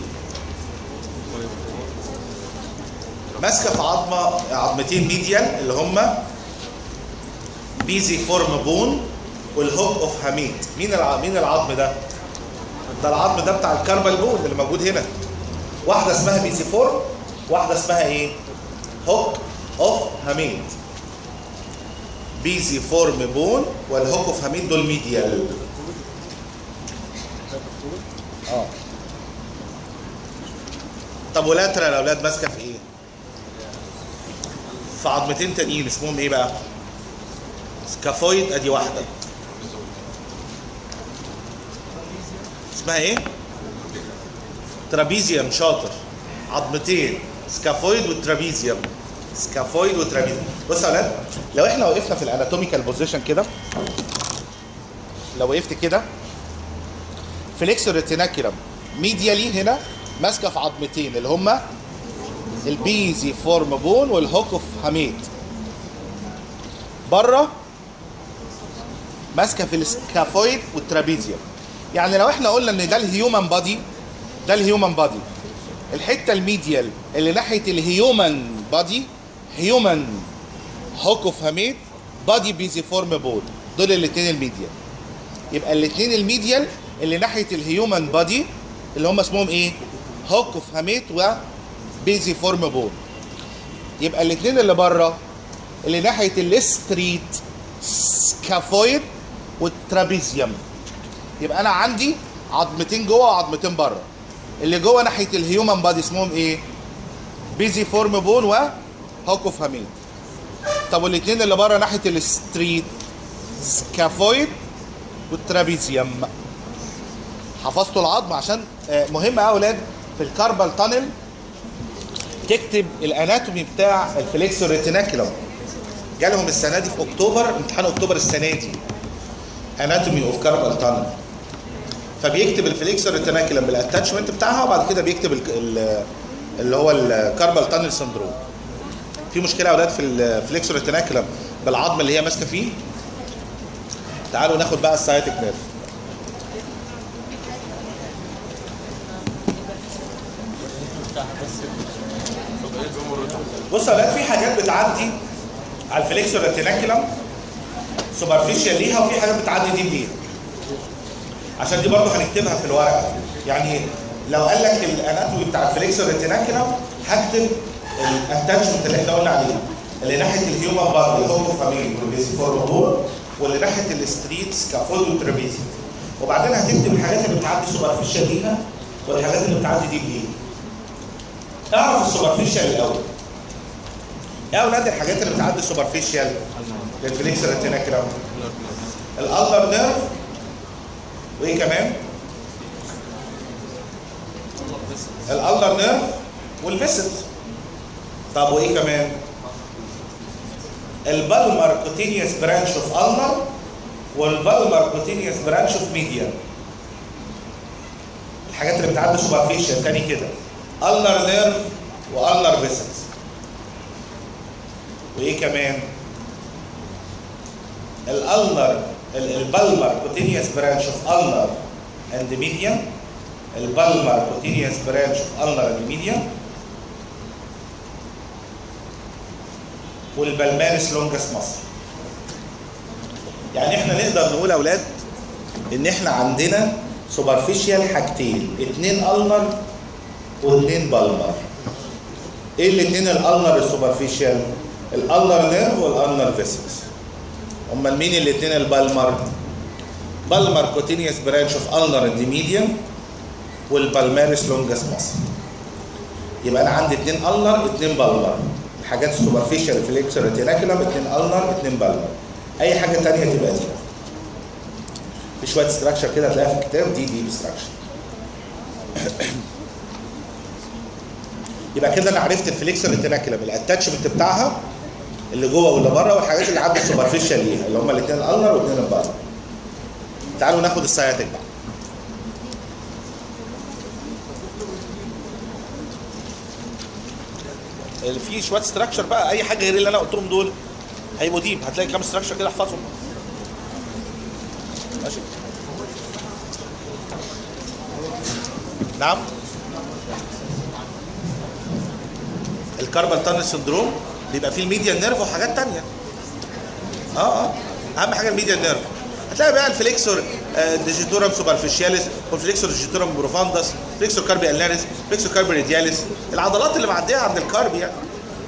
ماسكه في عظمه عظمتين ميديال اللي هما بيزي فورم بون والهوك اوف هاميت مين الع... مين العظم ده؟ ده العظم ده بتاع الكاربال بون اللي موجود هنا واحده اسمها بيزي فورم واحده اسمها ايه؟ هوك اوف هاميت بيزي فورم بون والهوك اوف هاميت دول ميديال اه طب ولاترال يا اولاد ماسكه في ايه؟ في عظمتين تانيين اسمهم ايه بقى؟ سكافويد ادي واحده اسمها ايه؟ ترابيزيوم شاطر عظمتين سكافويد وترابيزيوم سكافويد وترابيزيوم بص يا اولاد لو احنا وقفنا في الاناتوميكال بوزيشن كده لو وقفت كده فليكسور ريتيناكيولم ميديالي هنا ماسكه في عظمتين اللي هما البيزي فورم بون والهوك اوف هاميت بره ماسكه في السكافويد والترابيزيوم يعني لو احنا قلنا ان ده الهيومن بادي ده الهيومن بادي الحته الميديال اللي ناحيه الهيومن بادي هيومن هوك اوف هاميت بادي بيزي فورم بون دول الاثنين الميديال يبقى الاثنين الميديال اللي ناحيه الهيومن بادي اللي هم اسمهم ايه هوك اوف هاميت وبيزي فورم بون يبقى الاثنين اللي بره اللي ناحيه الاستريت سكافويد والترابيزيوم يبقى انا عندي عظمتين جوه وعظمتين بره اللي جوه ناحيه الهيومن بادي اسمهم ايه بيزي فورم بون وهوك اوف هاميت طب والاثنين اللي بره ناحيه الستريت سكافويد والترابيزيوم حفظتوا العظم عشان آه، مهم قوي يا اولاد في الكاربال تانل تكتب الاناتومي بتاع الفليكسور ريتيناكولم جالهم السنه دي في اكتوبر امتحان اكتوبر السنه دي اناتومي اوف كاربال تانل فبيكتب الفليكسور ريتيناكولم بالاتاتشمنت بتاعها وبعد كده بيكتب ال- ال- اللي هو الكاربال تانل سندروم في مشكله يا اولاد في الفليكسور ريتيناكولم بالعظم اللي هي ماسكه فيه تعالوا ناخد بقى السايتك نيرف بص يا اولاد في حاجات بتعدي على الفليكسور ريتيناكولم سوبرفيشال ليها وفي حاجات بتعدي دي ليها عشان دي برضه هنكتبها في الورقه يعني لو قال لك الاناتومي بتاع الفليكسور ريتيناكولم هكتب الاتاتشمنت اللي احنا قلنا عليه اللي ناحيه الهيومن بادي الهومو فاميلي والبيزيفورم واللي ناحيه الستريت سكافولد والترابيزي وبعدين هتكتب الحاجات اللي بتعدي سوبرفيشال ليها والحاجات اللي بتعدي دي ليها اعرف السوبرفيشال الاول يا اولاد الحاجات اللي بتعدي سوبرفيشال للفليكسور ريتيناكولم الالبر نيرف وايه كمان؟ الالدر نيرف والفيسل طب وايه كمان؟ البالمر كوتينيوس برانش اوف النر والبالمر كوتينيوس برانش اوف ميديان الحاجات اللي بتعدي سوبرفيشال تاني كده النر نيرف والنر فيسلز وايه كمان؟ الالنر البالمر كوتينيوس برانش اوف النر اند ميديان البالمر كوتينيوس برانش اوف النر اند ميديان والبلمارس لونجس مصر يعني احنا نقدر نقول يا اولاد ان احنا عندنا سوبرفيشال حاجتين اتنين النر واتنين بالمر ايه الاتنين الالنر السوبرفيشال الالنر نيرف والالنر فيسلز امال مين الاثنين البالمر بالمر كوتينيوس برانش اوف النر اند ميديان والبالماريس لونجس مصر يبقى انا عندي اثنين النر اثنين بالمر الحاجات السوبرفيشال فليكسور ريتيناكولم اتنين النر اتنين بالنر اي حاجه تانية تبقى دي في شويه ستراكشر كده هتلاقيها في الكتاب دي دي ستراكشر يبقى كده انا عرفت الفليكسور ريتيناكولم الاتاتشمنت بتاعها اللي جوه واللي بره والحاجات اللي عند السوبرفيشال ليها اللي هم الاثنين الالنر والاثنين البالنر تعالوا ناخد السياتيك بقى اللي فيه شويه ستراكشر بقى اي حاجه غير اللي انا قلتهم دول هيبقوا ديب هتلاقي كام ستراكشر كده احفظهم ماشي نعم الكاربال تانل سندروم بيبقى فيه الميديان نيرف وحاجات تانية اه اه اهم حاجه الميديان نيرف هتلاقي بقى الفليكسور آه، ديجيتورم سوبرفيشياليس والفليكسور ديجيتورم بروفاندس فليكسور كاربي الناريس فليكسور كاربي ريدياليس العضلات اللي معديه عند الكاربي يعني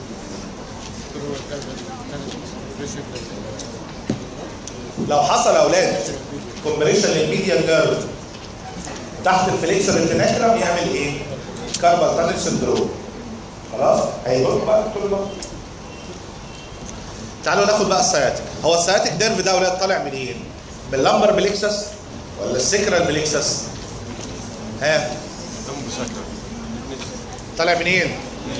لو حصل يا اولاد كومبريشن للميديان نيرف تحت الفليكسور انتناكرم يعمل ايه؟ كاربال تانل سندروم خلاص هيبقى بقى طول الوقت تعالوا ناخد بقى السياتيك هو السياتيك نيرف ده يا اولاد طالع منين؟ من اللمبر بليكسس ولا السكرال بليكسس؟ ها دم بشكل طالع منين؟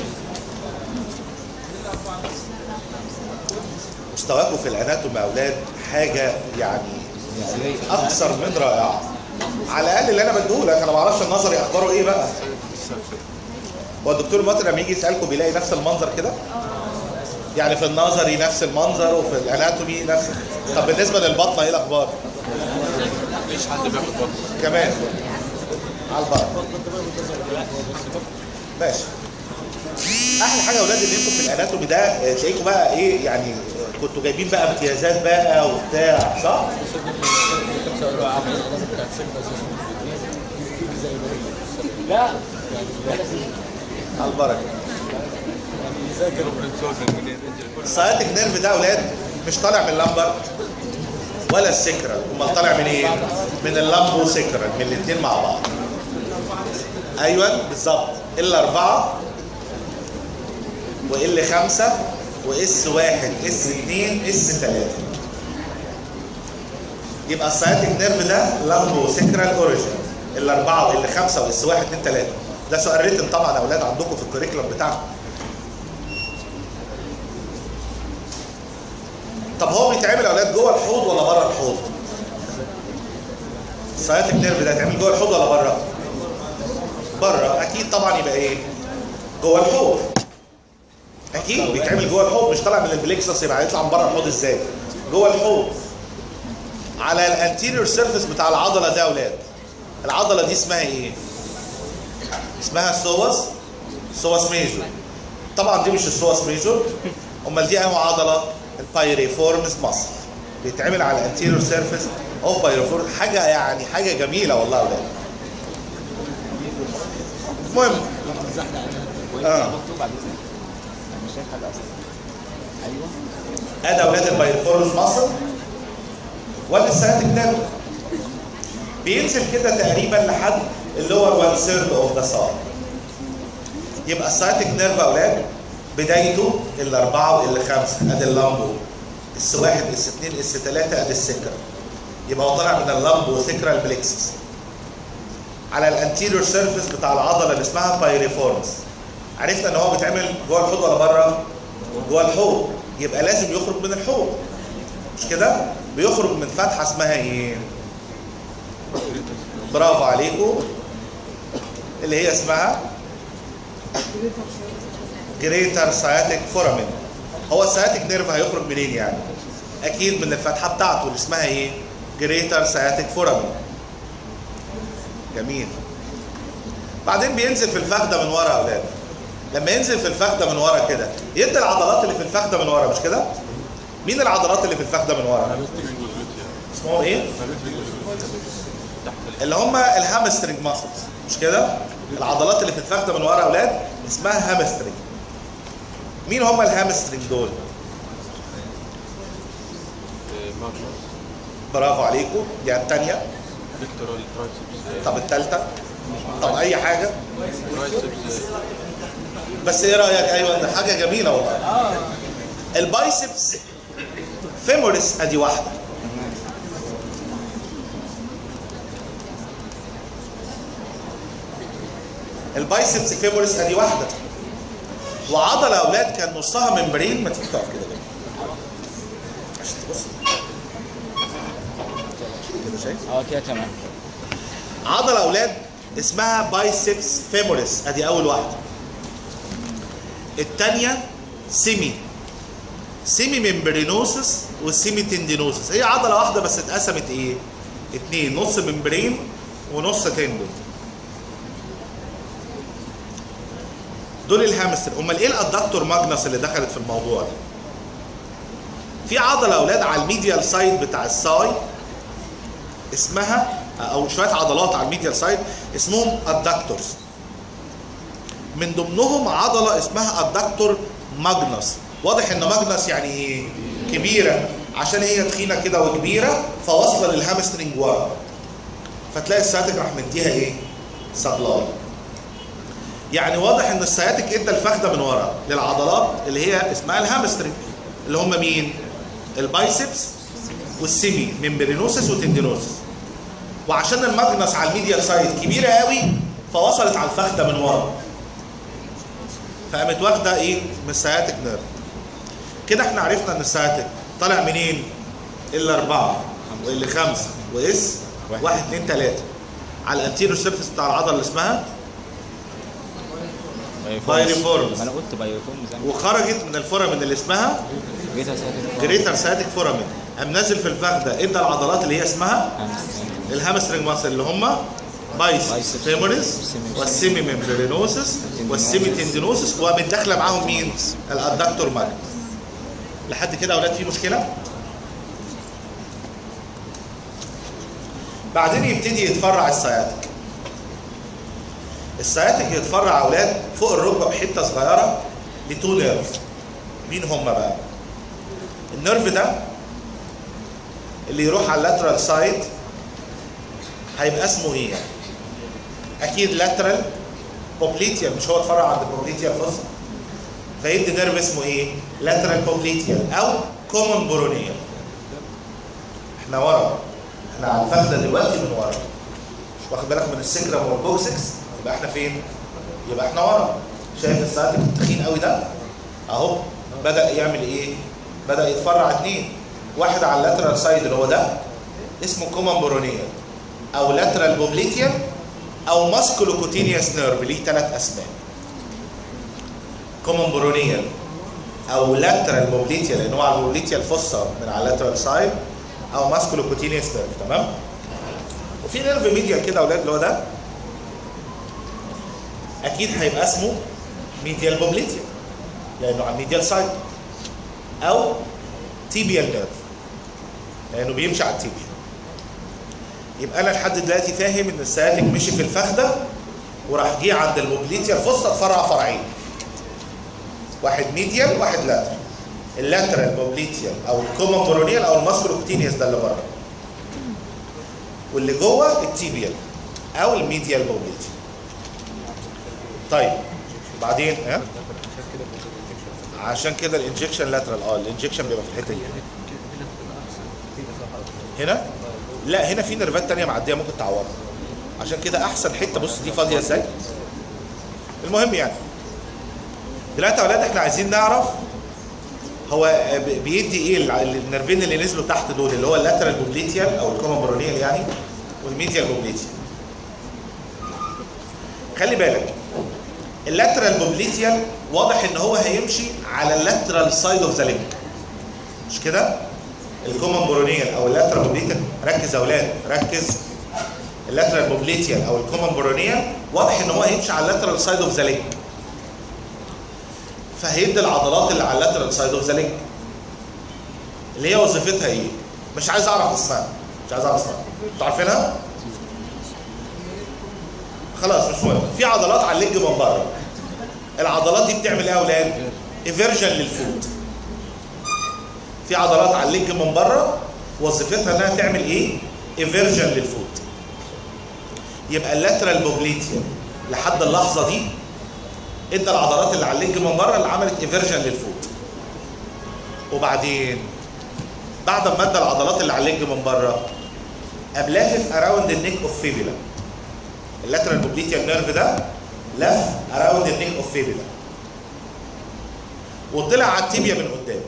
مستواكم في الاناتوم يا اولاد حاجه يعني يعني اكثر من رائعه على الاقل اللي انا بديهولك انا ما اعرفش النظري اخباره ايه بقى هو الدكتور مطر لما يجي يسالكم بيلاقي نفس المنظر كده يعني في النظري نفس المنظر وفي الاناتومي نفس طب بالنسبه للبطنه ايه الاخبار مفيش حد بياخد بطن كمان على البر ماشي احلى حاجه يا اولاد ان انتوا في الاناتومي ده آه، تلاقيكم بقى ايه يعني آه، كنتوا جايبين بقى امتيازات بقى وبتاع صح؟ لا على البركه بنسوزن منين انت كل السياتيك نيرف ده يا اولاد مش طالع من اللمبر ولا السكرال امال طالع من ايه؟ من اللمبو سكرال من الاثنين مع بعض ايوه بالظبط ال اربعه وال خمسه واس واحد اس اثنين اس ثلاثه يبقى السياتيك نيرف ده لامبو سكرال اوريجين الاربعه واللي خمسه واس واحد اثنين ثلاثه ده سؤال ريتن طبعا يا اولاد عندكم في الكوريكولم بتاعكم طب هو بيتعمل يا اولاد جوه الحوض ولا بره الحوض؟ السياتيك نيرف ده هيتعمل جوه الحوض ولا بره؟ بره اكيد طبعا يبقى ايه؟ جوه الحوض اكيد بيتعمل جوه الحوض مش طالع من البليكسس يبقى هيطلع من بره الحوض ازاي؟ جوه الحوض على الانتيريور سيرفيس بتاع العضله ده يا اولاد العضله دي اسمها ايه؟ اسمها السوس سوس ميجور طبعا دي مش السوس ميجور امال دي انهي عضله؟ البايريفورمز مصل بيتعمل على الانتيريور سيرفيس اوف بايريفورم حاجه يعني حاجه جميله والله يا اولاد المهم اه مكتوب على اذنك انا مش شايف حاجه اصلا ايوه ادي اولاد البايرفورمز مصل ولا السياتيك نيرف بينزل كده تقريبا لحد اللور 1 ثيرد اوف ذا ساي يبقى السياتيك نيرف يا اولاد بدايته الاربعه واللي خمسه ادي اللامبو اس واحد اس اثنين اس ثلاثه ادي السكر يبقى هو طالع من اللامبو سكرال بليكسس على الانتيريور سيرفيس بتاع العضله اللي اسمها بايريفورمز عرفنا ان هو بيتعمل جوه الحوض ولا بره؟ جوه الحوض يبقى لازم يخرج من الحوض مش كده؟ بيخرج من فتحه اسمها ايه؟ برافو عليكم اللي هي اسمها جريتر سياتيك فورامين هو السياتيك نيرف هيخرج منين يعني؟ اكيد من الفتحه بتاعته اللي اسمها ايه؟ جريتر سياتيك فورامين جميل بعدين بينزل في الفخده من ورا يا اولاد لما ينزل في الفخده من ورا كده يدي العضلات اللي في الفخده من ورا مش كده؟ مين العضلات اللي في الفخده من ورا؟ اسمهم ايه؟ اللي هم الهامسترنج ماسلز مش كده؟ العضلات اللي في الفخده من ورا يا اولاد اسمها هامسترنج مين هم الهامسترنج دول؟ ماجنوس برافو عليكم دي الثانيه فيكتورال ترايسبس طب الثالثه طب اي حاجه ترايسبس بس ايه رايك ايوه ده حاجه جميله والله اه البايسبس فيموريس ادي واحده البايسبس فيموريس ادي واحده وعضله يا اولاد كان نصها ممبرين ما تيجي تقف كده جنبي. عشان تبص كده شايف اه كده تمام عضله اولاد اسمها بايسبس فيموريس ادي اول واحده الثانيه سيمي سيمي ممبرينوسس والسيمي تندينوسس هي عضله واحده بس اتقسمت ايه اتنين نص ممبرين ونص تندون دول الهامستر امال ايه الادكتور ماجنس اللي دخلت في الموضوع ده في عضله يا اولاد على الميديال سايد بتاع الساي اسمها او شويه عضلات على الميديال سايد اسمهم الدكتورز من ضمنهم عضله اسمها الدكتور ماجنس واضح ان ماجنس يعني ايه كبيره عشان هي تخينه كده وكبيره فواصله للهامسترنج ورا فتلاقي السياتيك راح مديها ايه سبلاي يعني واضح ان السياتيك ادى الفخده من ورا للعضلات اللي هي اسمها الهامسترنج اللي هم مين البايسبس والسيمي ممبرينوسس وتندينوسس وعشان الماجنس على الميديال سايد كبيره قوي فوصلت على الفخده من ورا فقامت واخده ايه من السياتيك نيرف كده احنا عرفنا ان السياتيك طالع منين ال اربعه وال خمسه واس واحد. واحد اتنين تلاته على الانتيريور سيرفيس بتاع العضله اللي اسمها بايريفورمز. ما انا قلت بايريفورمز انا وخرجت من الفورامين اللي اسمها جيت اسال جريتر سياتيك فورامين قام نازل في الفخده ادى العضلات اللي هي اسمها الهامسترنج ماسل اللي هم بايسبس بايسبس. فيموريس والسيمي- والسيمي ممبرينوسس والسيمي تندينوسس ومتداخله معاهم مين؟ الادكتور ماجنس لحد كده يا اولاد في مشكله؟ بعدين يبتدي يتفرع السياتيك السياتيك يتفرع يا اولاد فوق الركبه بحته صغيره لتو نيرف مين هم بقى؟ النيرف ده اللي يروح على اللاترال سايد هيبقى اسمه ايه يعني؟ اكيد لاترال بوبليتيال مش هو اتفرع عند البوبليتيال فصل فيدي نيرف اسمه ايه؟ لاترال بوبليتيال او كومن برونيال احنا ورا احنا على الفخده دلوقتي من ورا واخد بالك من السكرم والكوكسكس يبقى احنا فين؟ يبقى احنا ورا شايف الساعتك التخين قوي ده؟ اهو بدا يعمل ايه؟ بدا يتفرع اتنين واحد على اللاترال سايد اللي هو ده اسمه كومن برونيال او لاترال بوبليتيال او ماسكولوكوتينيوس نيرف ليه ثلاث اسماء كومن برونيال او لاترال بوبليتيال لان هو على البوبليتيال فوسا من على اللاترال سايد او ماسكولوكوتينيوس نيرف تمام وفي نيرف ميديال كده يا اولاد اللي هو ده اكيد هيبقى اسمه ميديال بوبليتيال لانه على الميديال سايد او تيبيال نيرف لانه بيمشي على التيبيال يبقى انا لحد دلوقتي فاهم ان السياتيك مشي في الفخده وراح جه عند البوبليتيال فوسطى اتفرع فرعين واحد ميديال واحد لاترال اللاترال بوبليتيال او الكومن برونيال او الماسكولوكتينيوس ده اللي بره واللي جوه التيبيال او الميديال بوبليتيال طيب بعدين ها عشان كده الانجكشن لاترال اه الانجكشن بيبقى في الحته دي هنا لا هنا في نيرفات تانية معديه ممكن تعورها عشان كده احسن حته بص دي فاضيه ازاي المهم يعني دلوقتي يا اولاد احنا عايزين نعرف هو ب- بيدي ايه الع- النيرفين اللي نزلوا تحت دول اللي هو اللاترال بوبليتيال او الكومن برونيال يعني والميديال بوبليتيال خلي بالك اللاترال بوبليتيال واضح ان هو هيمشي على اللاترال سايد اوف ذا لينك مش كده الكومن برونيال او اللاترال بوبليتيال ركز يا اولاد ركز اللاترال بوبليتيال او الكومن برونيال واضح ان هو هيمشي على اللاترال سايد اوف ذا لينك فهيدي العضلات اللي على اللاترال سايد اوف ذا لينك اللي هي وظيفتها ايه مش عايز اعرف اسمها مش عايز اعرف اسمها انتوا عارفينها خلاص مش مهم في عضلات على الليج من بره العضلات دي بتعمل ايه يا اولاد ايفيرجن للفوت في عضلات على الليج من بره وظيفتها انها تعمل ايه ايفيرجن للفوت يبقى اللاترال بوبليتيال لحد اللحظه دي ادى العضلات اللي على الليج من بره اللي عملت ايفرجن للفوت وبعدين بعد ما ادى العضلات اللي على الليج من بره قام لافف اراوند النيك اوف فيبيلا اللاترال بوبليتيال نيرف ده لف اراوند النيك اوف فيبيلا وطلع على التيبيا من قدام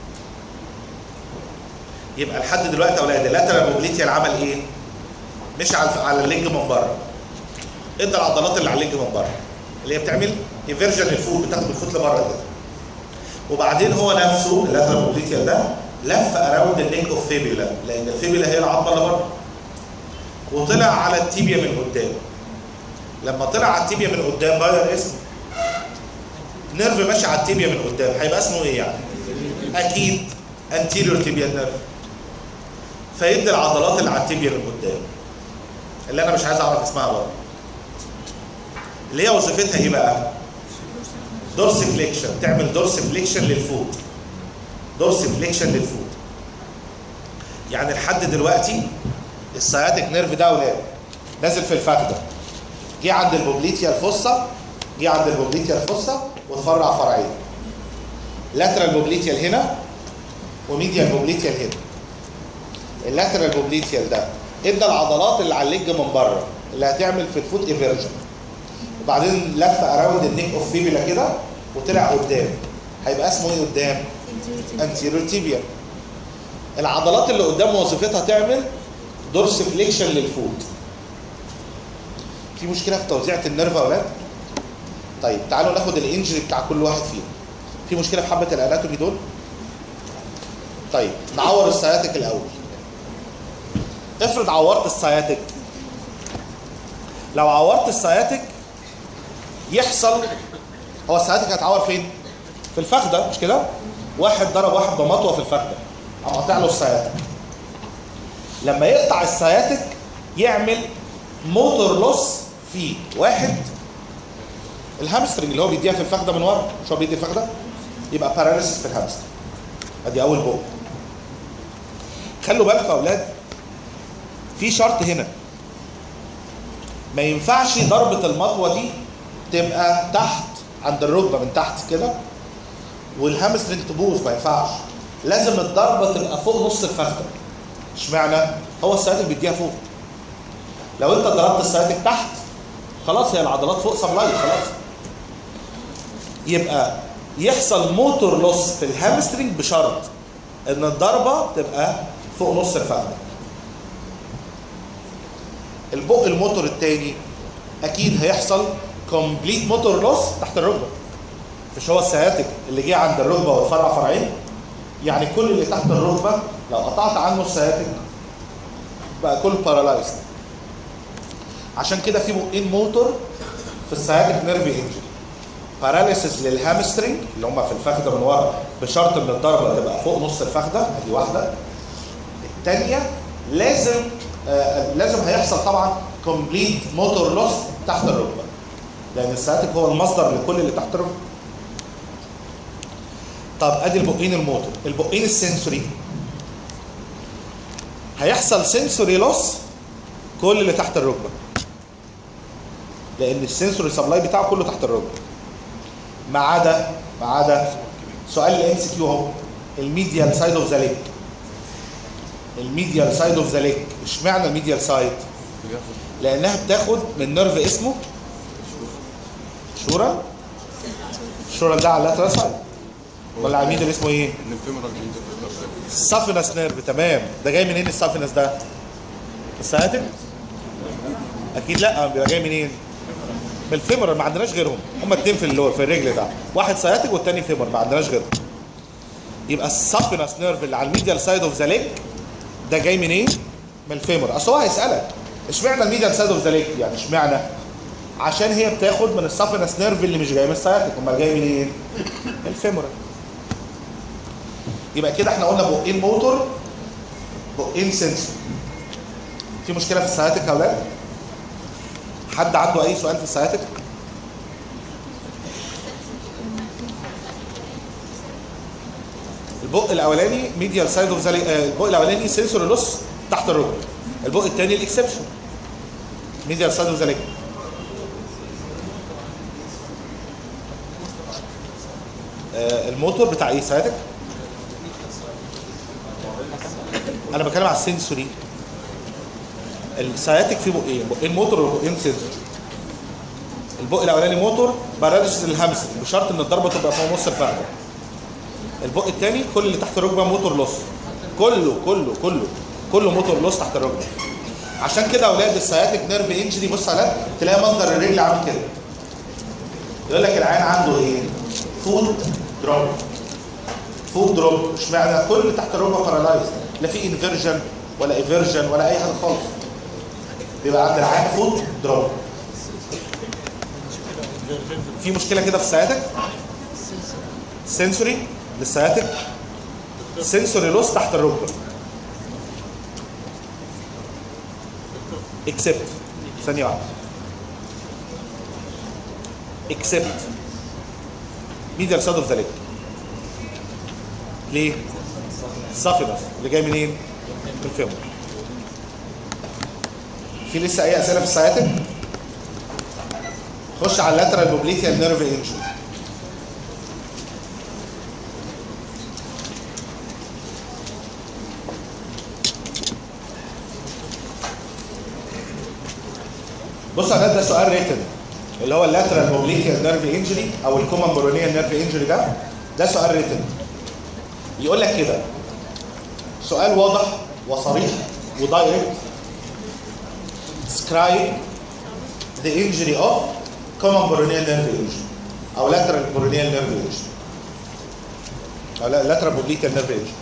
يبقى لحد دلوقتي يا اولاد اللاترال بوبليتيال عمل ايه؟ مش على على الليج من بره ادى العضلات اللي على الليج من بره اللي هي بتعمل ايفرجن الفوت بتاخد الفوت لبره كده وبعدين هو نفسه اللاترال بوبليتيال ده لف اراوند النيك اوف فيبيلا لان الفيبيلا هي العظمه اللي بره وطلع على التيبيا من قدام لما طلع على التيبيا من قدام غير اسمه نيرف ماشي على التيبيا من قدام هيبقى اسمه ايه يعني؟ اكيد انتيريور تيبيا نيرف فيدي العضلات اللي على التيبيا من قدام اللي انا مش عايز اعرف اسمها برضه اللي هي وظيفتها ايه بقى؟ دورس فليكشن تعمل دورس فليكشن للفوت دورس فليكشن للفوت يعني لحد دلوقتي السياتيك نيرف ده اولاد نازل في الفخده جه عند البوبليتيا الفصه جه عند البوبليتيا الفصه وتفرع فرعين لاترال بوبليتيال هنا وميديال بوبليتيال هنا اللاترال بوبليتيال ده ادى العضلات اللي على الليج من بره اللي هتعمل في الفوت ايفرجن وبعدين لف اراوند النيك اوف فيبيلا كده وطلع قدام هيبقى اسمه ايه قدام؟ انتيريور تيبيا العضلات اللي قدام وظيفتها تعمل دورس فليكشن للفوت في مشكله في توزيعه النيرف يا اولاد طيب تعالوا ناخد الانجري بتاع كل واحد فيهم في مشكله في حبه الاناتومي دول طيب نعور السياتيك الاول افرض عورت السياتيك لو عورت السياتيك يحصل هو السياتيك هيتعور فين في الفخده مش كده واحد ضرب واحد بمطوه في الفخده او قطع له السياتيك لما يقطع السياتيك يعمل موتور لوس في واحد الهامسترنج اللي هو بيديها في الفخده من ورا مش هو بيدي الفخده يبقى باراليسيس في الهامسترنج ادي اول بوق خلوا بالكم يا اولاد في شرط هنا ما ينفعش ضربه المطوه دي تبقى تحت عند الركبه من تحت كده والهامسترنج تبوظ ما ينفعش لازم الضربه تبقى فوق نص الفخده اشمعنى هو السياتيك بيديها فوق لو انت ضربت السياتيك تحت خلاص هي العضلات فوق سبلاي خلاص يبقى يحصل موتور لوس في الهامسترنج بشرط ان الضربه تبقى فوق نص الفخده البق الموتور التاني اكيد هيحصل كومبليت موتور لوس تحت الركبه مش هو السياتيك اللي جه عند الركبه واتفرع فرعين يعني كل اللي تحت الركبه لو قطعت عنه السياتيك بقى كله بارالايز عشان كده في بقين موتور في السياتيك نيرف انجري باراليسيس للهامسترنج اللي هم في الفخده من ورا بشرط ان الضربه تبقى فوق نص الفخده ادي واحده الثانيه لازم آه لازم هيحصل طبعا كومبليت موتور لوس تحت الركبه لان السياتيك هو المصدر لكل اللي تحت الركبه طب ادي البقين الموتور البقين السنسوري هيحصل سنسوري لوس كل اللي تحت الركبه لان السنسوري سبلاي بتاعه كله تحت الركبه ما عدا ما عدا سؤال الام سي كيو اهو الميديال سايد اوف ذا ليج الميديال سايد اوف ذا ليج اشمعنى الميديال سايد لانها بتاخد من نيرف اسمه شورا شورا ده على اللاترال سايد ولا على الميدل اسمه ايه الفيمورال انترفيرس السافينس نيرف تمام ده جاي منين السافينس ده السياتيك اكيد لا بيبقى جاي منين من الفيمر ما عندناش غيرهم هما اتنين في اللور في الرجل ده واحد سياتيك والتاني فيمر ما عندناش غيرهم يبقى السافينس نيرف اللي على الميديال سايد اوف ذا ليج ده جاي منين من الفيمر اصل هو هيسالك اشمعنى الميديال سايد اوف ذا ليج يعني اشمعنى عشان هي بتاخد من السافينس نيرف اللي مش جاي من السياتيك امال جاي منين من الفيمر يبقى كده احنا قلنا بقين موتور بقين سنسور في مشكله في السياتيك يا اولاد حد عنده اي سؤال في السياتيك البق الاولاني ميديال سايد اوف ذا البق الاولاني سنسور لوس تحت الركبه البق الثاني الاكسبشن ميديال سايد اوف ذا آه، الموتور بتاع ايه ساعتك انا بتكلم على السنسوري السياتيك فيه بقين بقين موتور وبقين سنسور البق الاولاني موتور باراليسيس للهمس بشرط ان الضربه تبقى فوق نص الفخذ البق الثاني كل اللي تحت الركبه موتور لوس كله كله كله كله موتور لوس تحت الركبه عشان كده اولاد السياتيك نيرف انجري بص على تلاقي منظر الرجل عامل كده يقول لك العين عنده ايه فود دروب فود دروب مش معنى كل اللي تحت الركبه بارالايز لا في انفيرجن ولا ايفيرجن ولا اي حاجه خالص بيبقى عند العين فود دروب في مشكله كده في السياتيك سنسوري للسياتيك سنسوري لوس تحت الركبه اكسبت ثانيه واحده اكسبت ميديال سايد اوف ذا ليج ليه؟ سافينس اللي جاي منين؟ من الفيمور في لسه اي اسئله في السياتيك؟ خش على اللاترال بوبليتيال نيرف انجري بص يا ولاد ده سؤال ريتن اللي هو اللاترال بوبليتيال نيرف انجري او الكومن برونيال نيرف انجري ده ده سؤال ريتن يقول لك كده سؤال واضح وصريح ودايركت describe the injury of common peroneal nerve injury او lateral peroneal nerve injury او لا- lateral popliteal nerve injury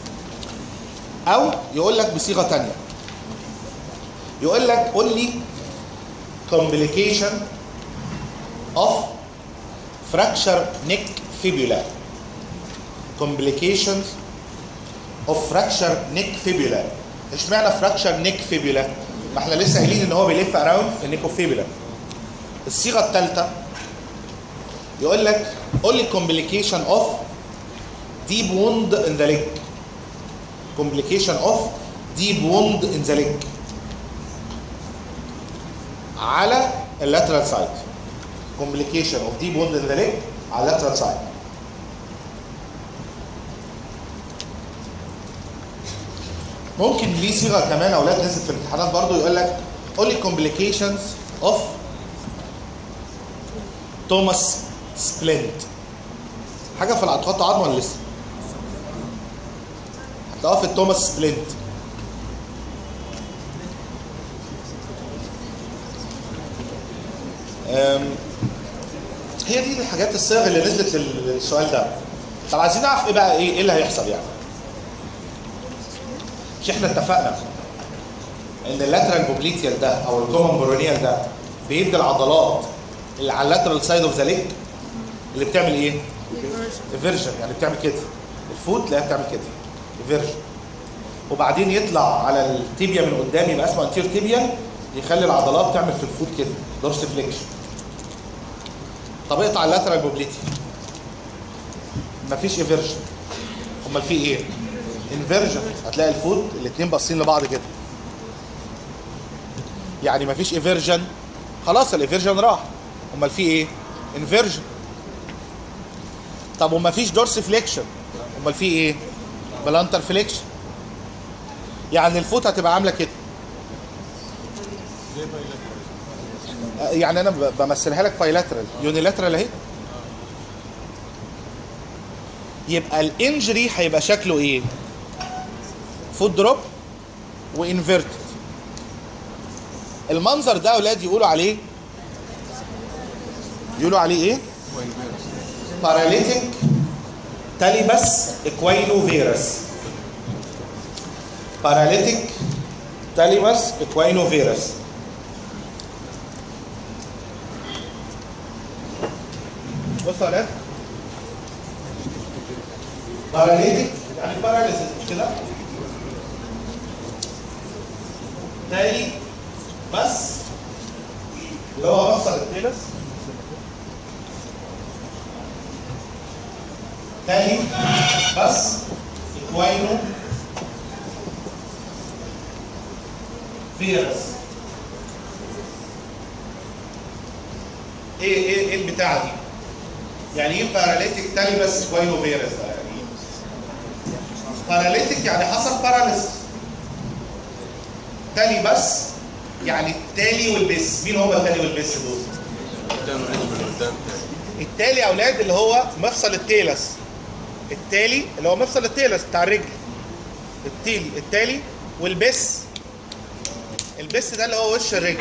او يقول لك بصيغه ثانيه يقول لك قول لي complication of fracture neck fibula complications of fracture neck fibula اشمعنى fracture neck fibula ما احنا لسه قايلين ان هو بيلف اراوند النيك فيبولا الصيغه الثالثه يقول لك قول لي complication of deep wound in the leg complication of deep wound in the leg على اللاترال سايد complication of deep wound in the leg على اللاترال سايد ممكن ليه صيغه كمان اولاد نزلت في الامتحانات برضو يقول لك قول لي complications of توماس سبلنت حاجه في العضلات عظم ولا لسه؟ هتلاقوها في التوماس سبلنت أم، هي دي الحاجات الصيغ اللي نزلت للسؤال ده طب عايزين نعرف ايه بقى ايه ايه اللي هيحصل يعني مش احنا اتفقنا ان اللاترال بوبليتيال ده او الكومن برونيال ده بيدي العضلات اللي على اللاترال سايد اوف ذا ليج اللي بتعمل ايه؟ ايفيرجن يعني بتعمل كده الفوت لا بتعمل كده ايفيرجن وبعدين يطلع على التيبيا من قدام يبقى اسمه انتير تيبيا يخلي العضلات تعمل في الفوت كده دورس فليكشن طب اقطع اللاترال بوبليتي مفيش ايفيرجن امال في ايه؟ انفيرجن هتلاقي الفوت الاثنين باصين لبعض كده يعني مفيش ايفيرجن خلاص الايفيرجن راح امال في ايه؟ انفيرجن طب ومفيش دورس فليكشن امال في ايه؟ بلانتر فليكشن يعني الفوت هتبقى عامله كده آه، يعني انا ب- بمثلها لك بايلاترال يونيلاترال اهي يبقى الانجري هيبقى شكله ايه؟ فوت دروب وانفيرتد المنظر ده اولاد يقولوا عليه يقولوا عليه ايه؟ باراليتيك تاليبس اكوينو فيروس باراليتيك تاليبس اكوينو فيروس بصوا يا ولاد باراليتيك يعني باراليسيس مش كده؟ تاني بس اللي هو مفصل التيلس تاني بس اكوينو فيروس ايه ايه ايه البتاعه دي؟ يعني ايه باراليتيك تالي بس كوينو فيروس ده يعني ايه؟ باراليتيك يعني حصل باراليسيس تالي بس يعني التالي والبس مين هما التالي والبس دول؟ قدام رجل من قدام التالي يا اولاد اللي هو مفصل التيلس التالي اللي هو مفصل التيلس بتاع الرجل التالي التالي والبس البس ده اللي هو وش الرجل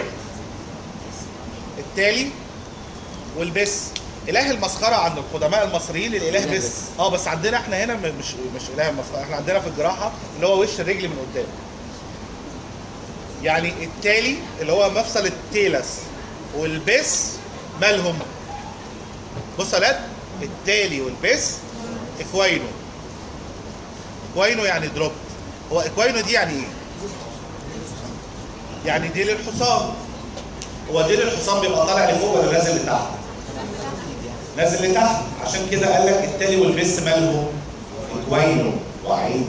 التالي والبس اله المسخره عند القدماء المصريين الاله بس اه بس عندنا احنا هنا م- مش مش اله المسخره احنا عندنا في الجراحه اللي هو وش الرجل من قدام يعني التالي اللي هو مفصل التيلس والبس مالهم بص يا ولاد التالي والبس اكواينو اكواينو يعني دروب هو اكواينو دي يعني ايه؟ يعني ديل الحصان هو ديل الحصان بيبقى طالع لفوق ولا نازل لتحت؟ نازل لتحت عشان كده قال لك التالي والبس مالهم اكواينو وعين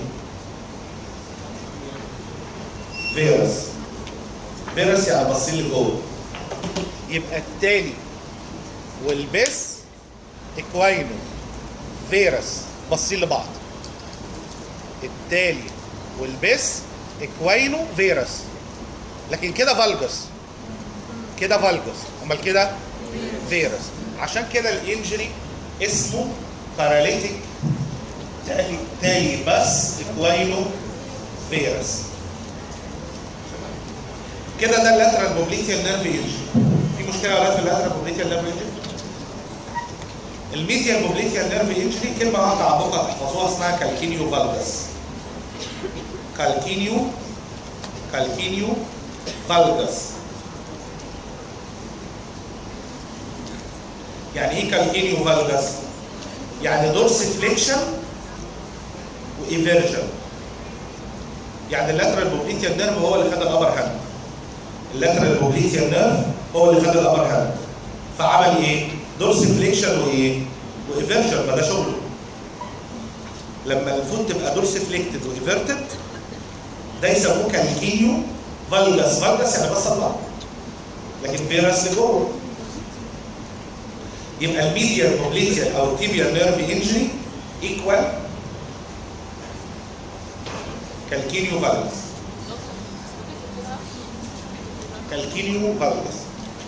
فيروس فيروس يعني باصين لجوه يبقى التالي والبس اكواينو فيروس باصين لبعض التالي والبس اكواينو فيروس لكن كده فالجس كده فالجس امال كده فيروس عشان كده الانجري اسمه باراليتيك تالي تالي بس اكواينو فيروس كده ده اللاترال بوبليتيال نيرف انجري في مشكله ولا في اللاترال بوبليتيال نيرف انجري الميديال بوبليتيال نيرف انجري كلمه واحده عندكم هتحفظوها اسمها كالكينيو فالجس كالكينيو كالكينيو فالجس يعني ايه كالكينيو فالجس يعني دورس فليكشن وايفيرجن يعني اللاترال بوبليتيال نيرف هو اللي خد الابر هاند اللاترال بوبليتيال نيرف هو اللي خد الابر هاند فعمل ايه دورس فليكشن وايه وايفيرجن ما ده شغله لما الفوت تبقى دورس فليكتد وايفيرتد ده يسموه كالكينيو فالجس فالجس يعني بس اطلع لكن فيروس لجوه يبقى الميديال بوبليتيال او التيبيال نيرف انجري ايكوال كالكينيو فالجس كالكينيو فالجس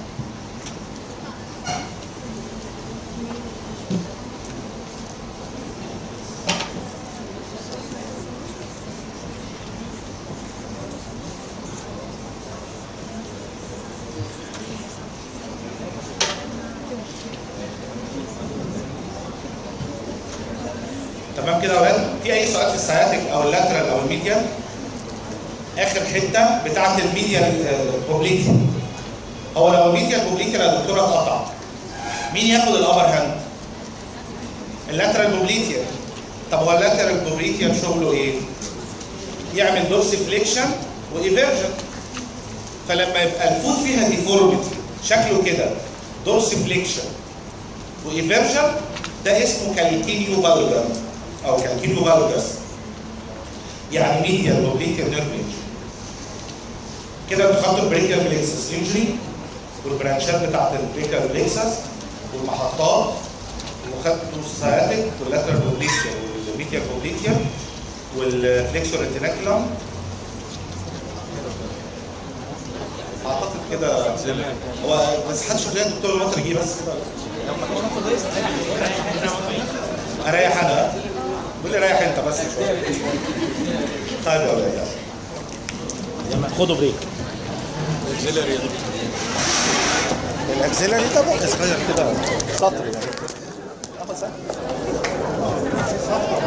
تمام كده يا ولاد في اي سؤال في السciatic او اللاترال او الميديال اخر حته بتاعه الميديال بوبليتيال هو لو الميديال بوبليتيال يا دكتوره اتقطع مين ياخد الابر هاند اللاترال بوبليتيال طب هو اللاترال بوبليتيال شغله ايه يعمل دورس فليكشن وايفيرجن فلما يبقى الفوت فيها ديفورميتي شكله كده دورس فليكشن وايفيرجن ده اسمه كالكينيو فالجر او كالكينيو فالجس يعني ميديال بوبليتيال نيرف انجري كده انتوا خدتوا البريكال بليكسس انجري والبرانشات بتاعت البريكال بليكسس والمحطات وخدتوا السياتيك واللاترال بوبليتيال والميديال بوبليتيال والفليكسور ريتيناكولم اعتقد كده هو بس حد شوف لنا الدكتور المصري جه بس كده اريح انا قول لي ريح انت بس شويه طيب يا ولاد خدوا بريك اكزيلري الاكسلري ده ممكن صغير كده سطر يعني